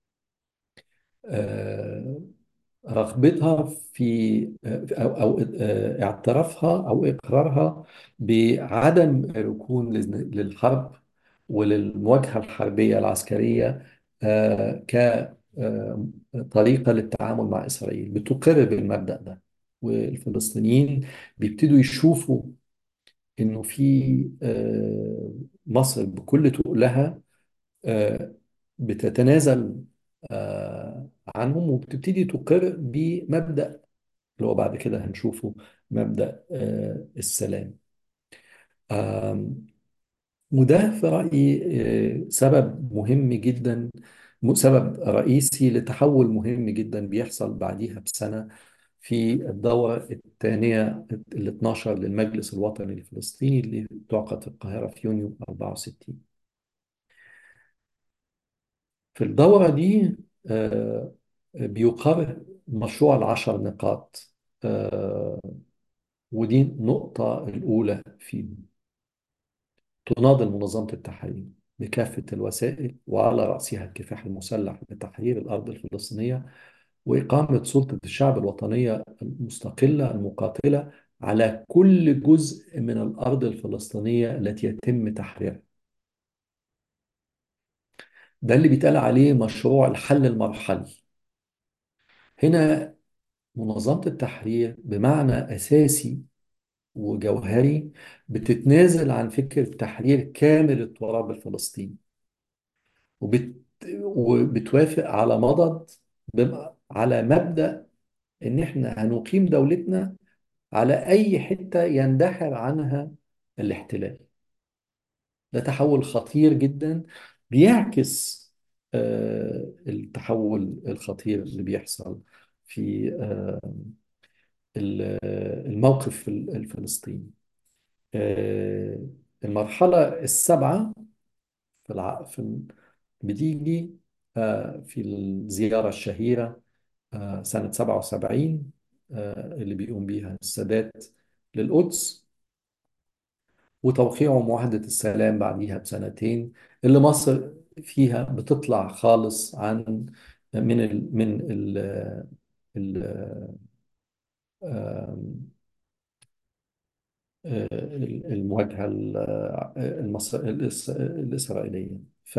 آه، رغبتها في أو, أو آه، اعترافها أو إقرارها بعدم الركون لل- للحرب وللمواجهة الحربية العسكرية آه، كطريقة للتعامل مع إسرائيل بتقر بالمبدأ ده والفلسطينيين بيبتدوا يشوفوا إنه في آه، مصر بكل تقلها آه، بتتنازل آه، عنهم وبتبتدي تقر بمبدأ اللي هو بعد كده هنشوفه مبدأ آه، السلام آم، وده في رأيي آه، سبب مهم جدا م- سبب رئيسي لتحول مهم جدا بيحصل بعديها بسنة في الدورة الثانية ال 12 للمجلس الوطني الفلسطيني اللي تعقد في القاهرة في يونيو 64 في الدورة دي آه، بيقر مشروع العشر نقاط آه، ودي النقطة الأولى فيه تناضل منظمة التحرير بكافة الوسائل وعلى رأسها الكفاح المسلح لتحرير الأرض الفلسطينية وإقامة سلطة الشعب الوطنية المستقلة المقاتلة على كل جزء من الأرض الفلسطينية التي يتم تحريرها ده اللي بيتقال عليه مشروع الحل المرحلي هنا منظمة التحرير بمعنى أساسي وجوهري بتتنازل عن فكرة تحرير كامل التراب الفلسطيني وبت... وبتوافق على مضض بم... على مبدأ إن إحنا هنقيم دولتنا على أي حتة يندحر عنها الاحتلال ده تحول خطير جدا بيعكس آه، التحول الخطير اللي بيحصل في آه، ال- الموقف الفلسطيني آه، المرحلة السابعة في الع... في ال- بتيجي آه، في الزيارة الشهيرة آه، سنة 77 آه، اللي بيقوم بيها السادات للقدس وتوقيع معاهدة السلام بعديها بسنتين اللي مصر فيها بتطلع خالص عن من ال من ال ال آم، آه، المواجهة ال- المصر الإس- الإسرائيلية ف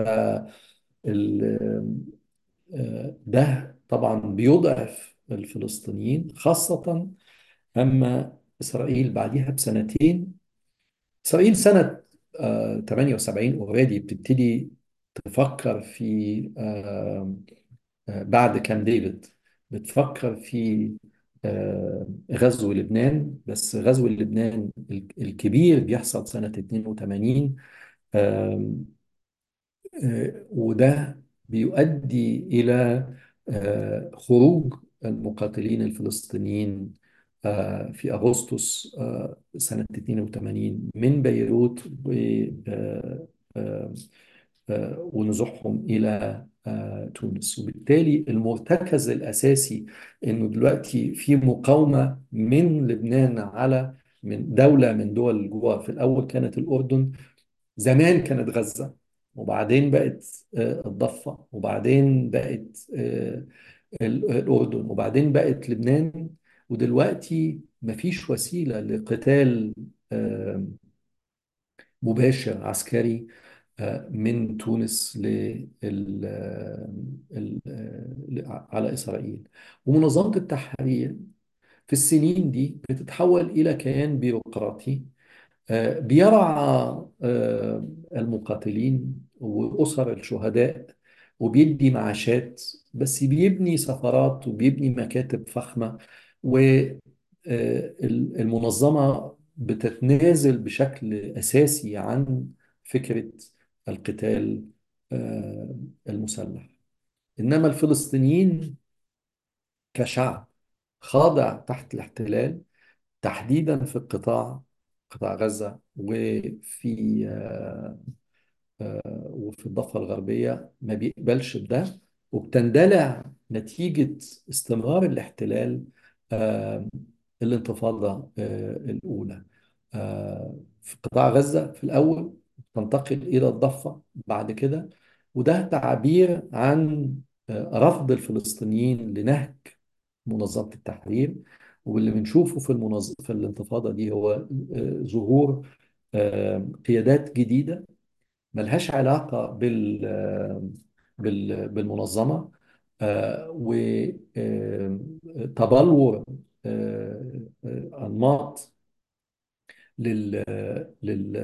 ال- آه، ده طبعا بيضعف الفلسطينيين خاصة أما إسرائيل بعديها بسنتين إسرائيل سنة آه، 78 اوريدي بتبتدي تفكر في آه، آه، بعد كام ديفيد بتفكر في آه، غزو لبنان بس غزو لبنان ال- الكبير بيحصل سنة 82 آم، آه، وده بيؤدي إلى آه، خروج المقاتلين الفلسطينيين آه، في أغسطس آه، سنة 82 من بيروت و آه، آه، آه، ونزوحهم إلى آه، تونس وبالتالي المرتكز الأساسي إنه دلوقتي في مقاومة من لبنان على من دولة من دول الجوار في الأول كانت الأردن زمان كانت غزة وبعدين بقت آه، الضفة وبعدين بقت آه، ال- الأردن وبعدين بقت لبنان ودلوقتي مفيش وسيلة لقتال آه، مباشر عسكري آه، من تونس لل ال- ال- على إسرائيل ومنظمة التحرير في السنين دي بتتحول إلى كيان بيروقراطي آه، بيرعى آه، المقاتلين وأسر الشهداء وبيدي معاشات بس بيبني سفارات وبيبني مكاتب فخمة والمنظمة بتتنازل بشكل أساسي عن فكرة القتال آه، المسلح إنما الفلسطينيين كشعب خاضع تحت الاحتلال تحديدا في القطاع قطاع غزة وفي آه، آه، وفي الضفة الغربية ما بيقبلش بده وبتندلع نتيجة استمرار الاحتلال آه، الانتفاضة آه، الأولى آه، في قطاع غزة في الأول تنتقل إلى الضفة بعد كده وده تعبير عن آه، رفض الفلسطينيين لنهج منظمة التحرير واللي بنشوفه في المنظ... في الانتفاضة دي هو آه، ظهور آه، قيادات جديدة ملهاش علاقة بال آه، بال بالمنظمة وتبلور أنماط لل لل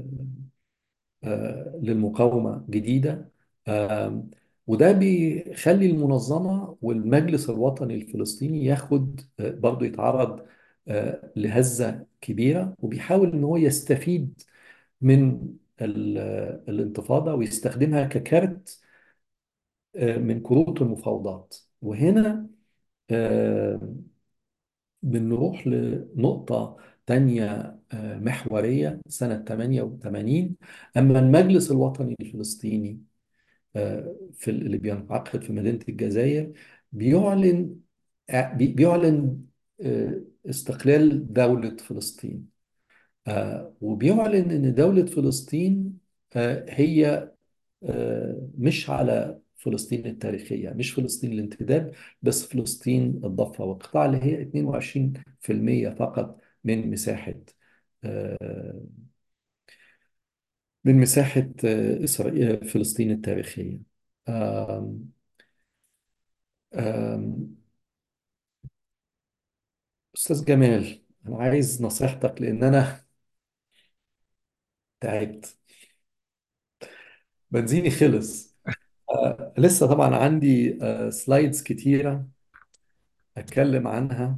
آه، للمقاومة جديدة آم، وده بيخلي المنظمة والمجلس الوطني الفلسطيني ياخد آه، برضه يتعرض آه، لهزة كبيرة وبيحاول ان هو يستفيد من ال- الانتفاضة ويستخدمها ككارت آه، من كروت المفاوضات وهنا آه، بنروح لنقطة تانية آه، محورية سنة 88 أما المجلس الوطني الفلسطيني آه، في اللي بينعقد في مدينة الجزائر بيعلن آه، بي- بيعلن آه، استقلال دولة فلسطين آه، وبيعلن إن دولة فلسطين آه، هي آه، مش على فلسطين التاريخية مش فلسطين الانتداب بس فلسطين الضفة والقطاع اللي هي 22% فقط من مساحة آه، من مساحة آه، إسرائيل فلسطين التاريخية آم، آم، أستاذ جمال أنا عايز نصيحتك لأن أنا تعبت بنزيني خلص آه، لسه طبعا عندي آه، سلايدز كتيرة أتكلم عنها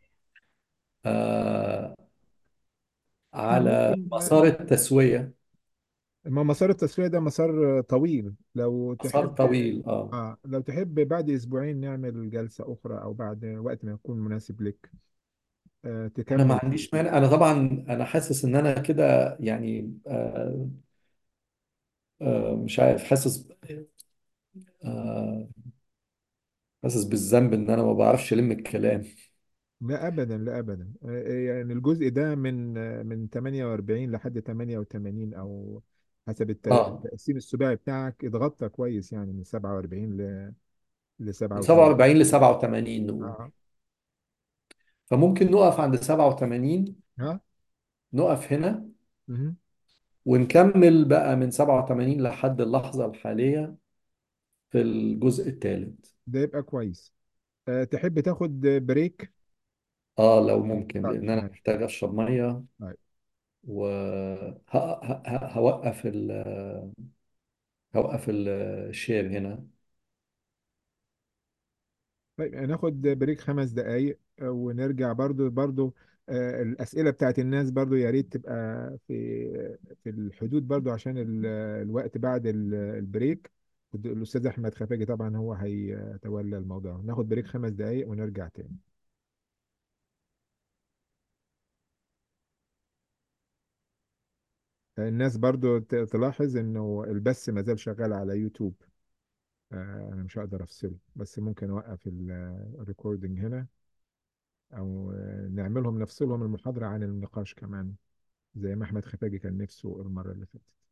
آه، احنا على ممكن مسار التسوية ما مسار التسوية ده مسار طويل لو مسار تحب طويل اه آه لو تحب بعد اسبوعين نعمل جلسة اخرى او بعد وقت ما يكون مناسب لك آه، انا ما تكمل عنديش مانع انا طبعا انا حاسس ان انا كده يعني آه، آه، مش عارف حاسس آه، حاسس بالذنب ان انا ما بعرفش الم الكلام لا ابدا لا ابدا آه، يعني الجزء ده من آه، من 48 لحد 88 او حسب الت- اه التقسيم السباعي بتاعك اتغطى كويس يعني من 47 ل ل من 87 47 ل 87 نقول اه فممكن نقف عند 87 ها نقف هنا مهم. ونكمل بقى من 87 لحد اللحظة الحالية في الجزء الثالث ده يبقى كويس آه، تحب تاخد بريك اه لو ممكن طيب لان انا ماشي محتاج اشرب مية طيب وهوقف ال هوقف ال- الشير هنا طيب هناخد بريك خمس دقايق آه، ونرجع برضو برضو آه، الأسئلة بتاعت الناس برضو يا ريت تبقى في في الحدود برضو عشان ال- الوقت بعد ال- البريك الأستاذ أحمد خفاجي طبعا هو هيتولى الموضوع ناخد بريك خمس دقايق ونرجع تاني الناس برضو ت- تلاحظ انه البث ما زال شغال على يوتيوب آه، انا مش هقدر افصله بس ممكن اوقف الريكوردنج هنا او آه، نعملهم نفصلهم المحاضرة عن النقاش كمان زي ما احمد خفاجي كان نفسه المرة اللي فاتت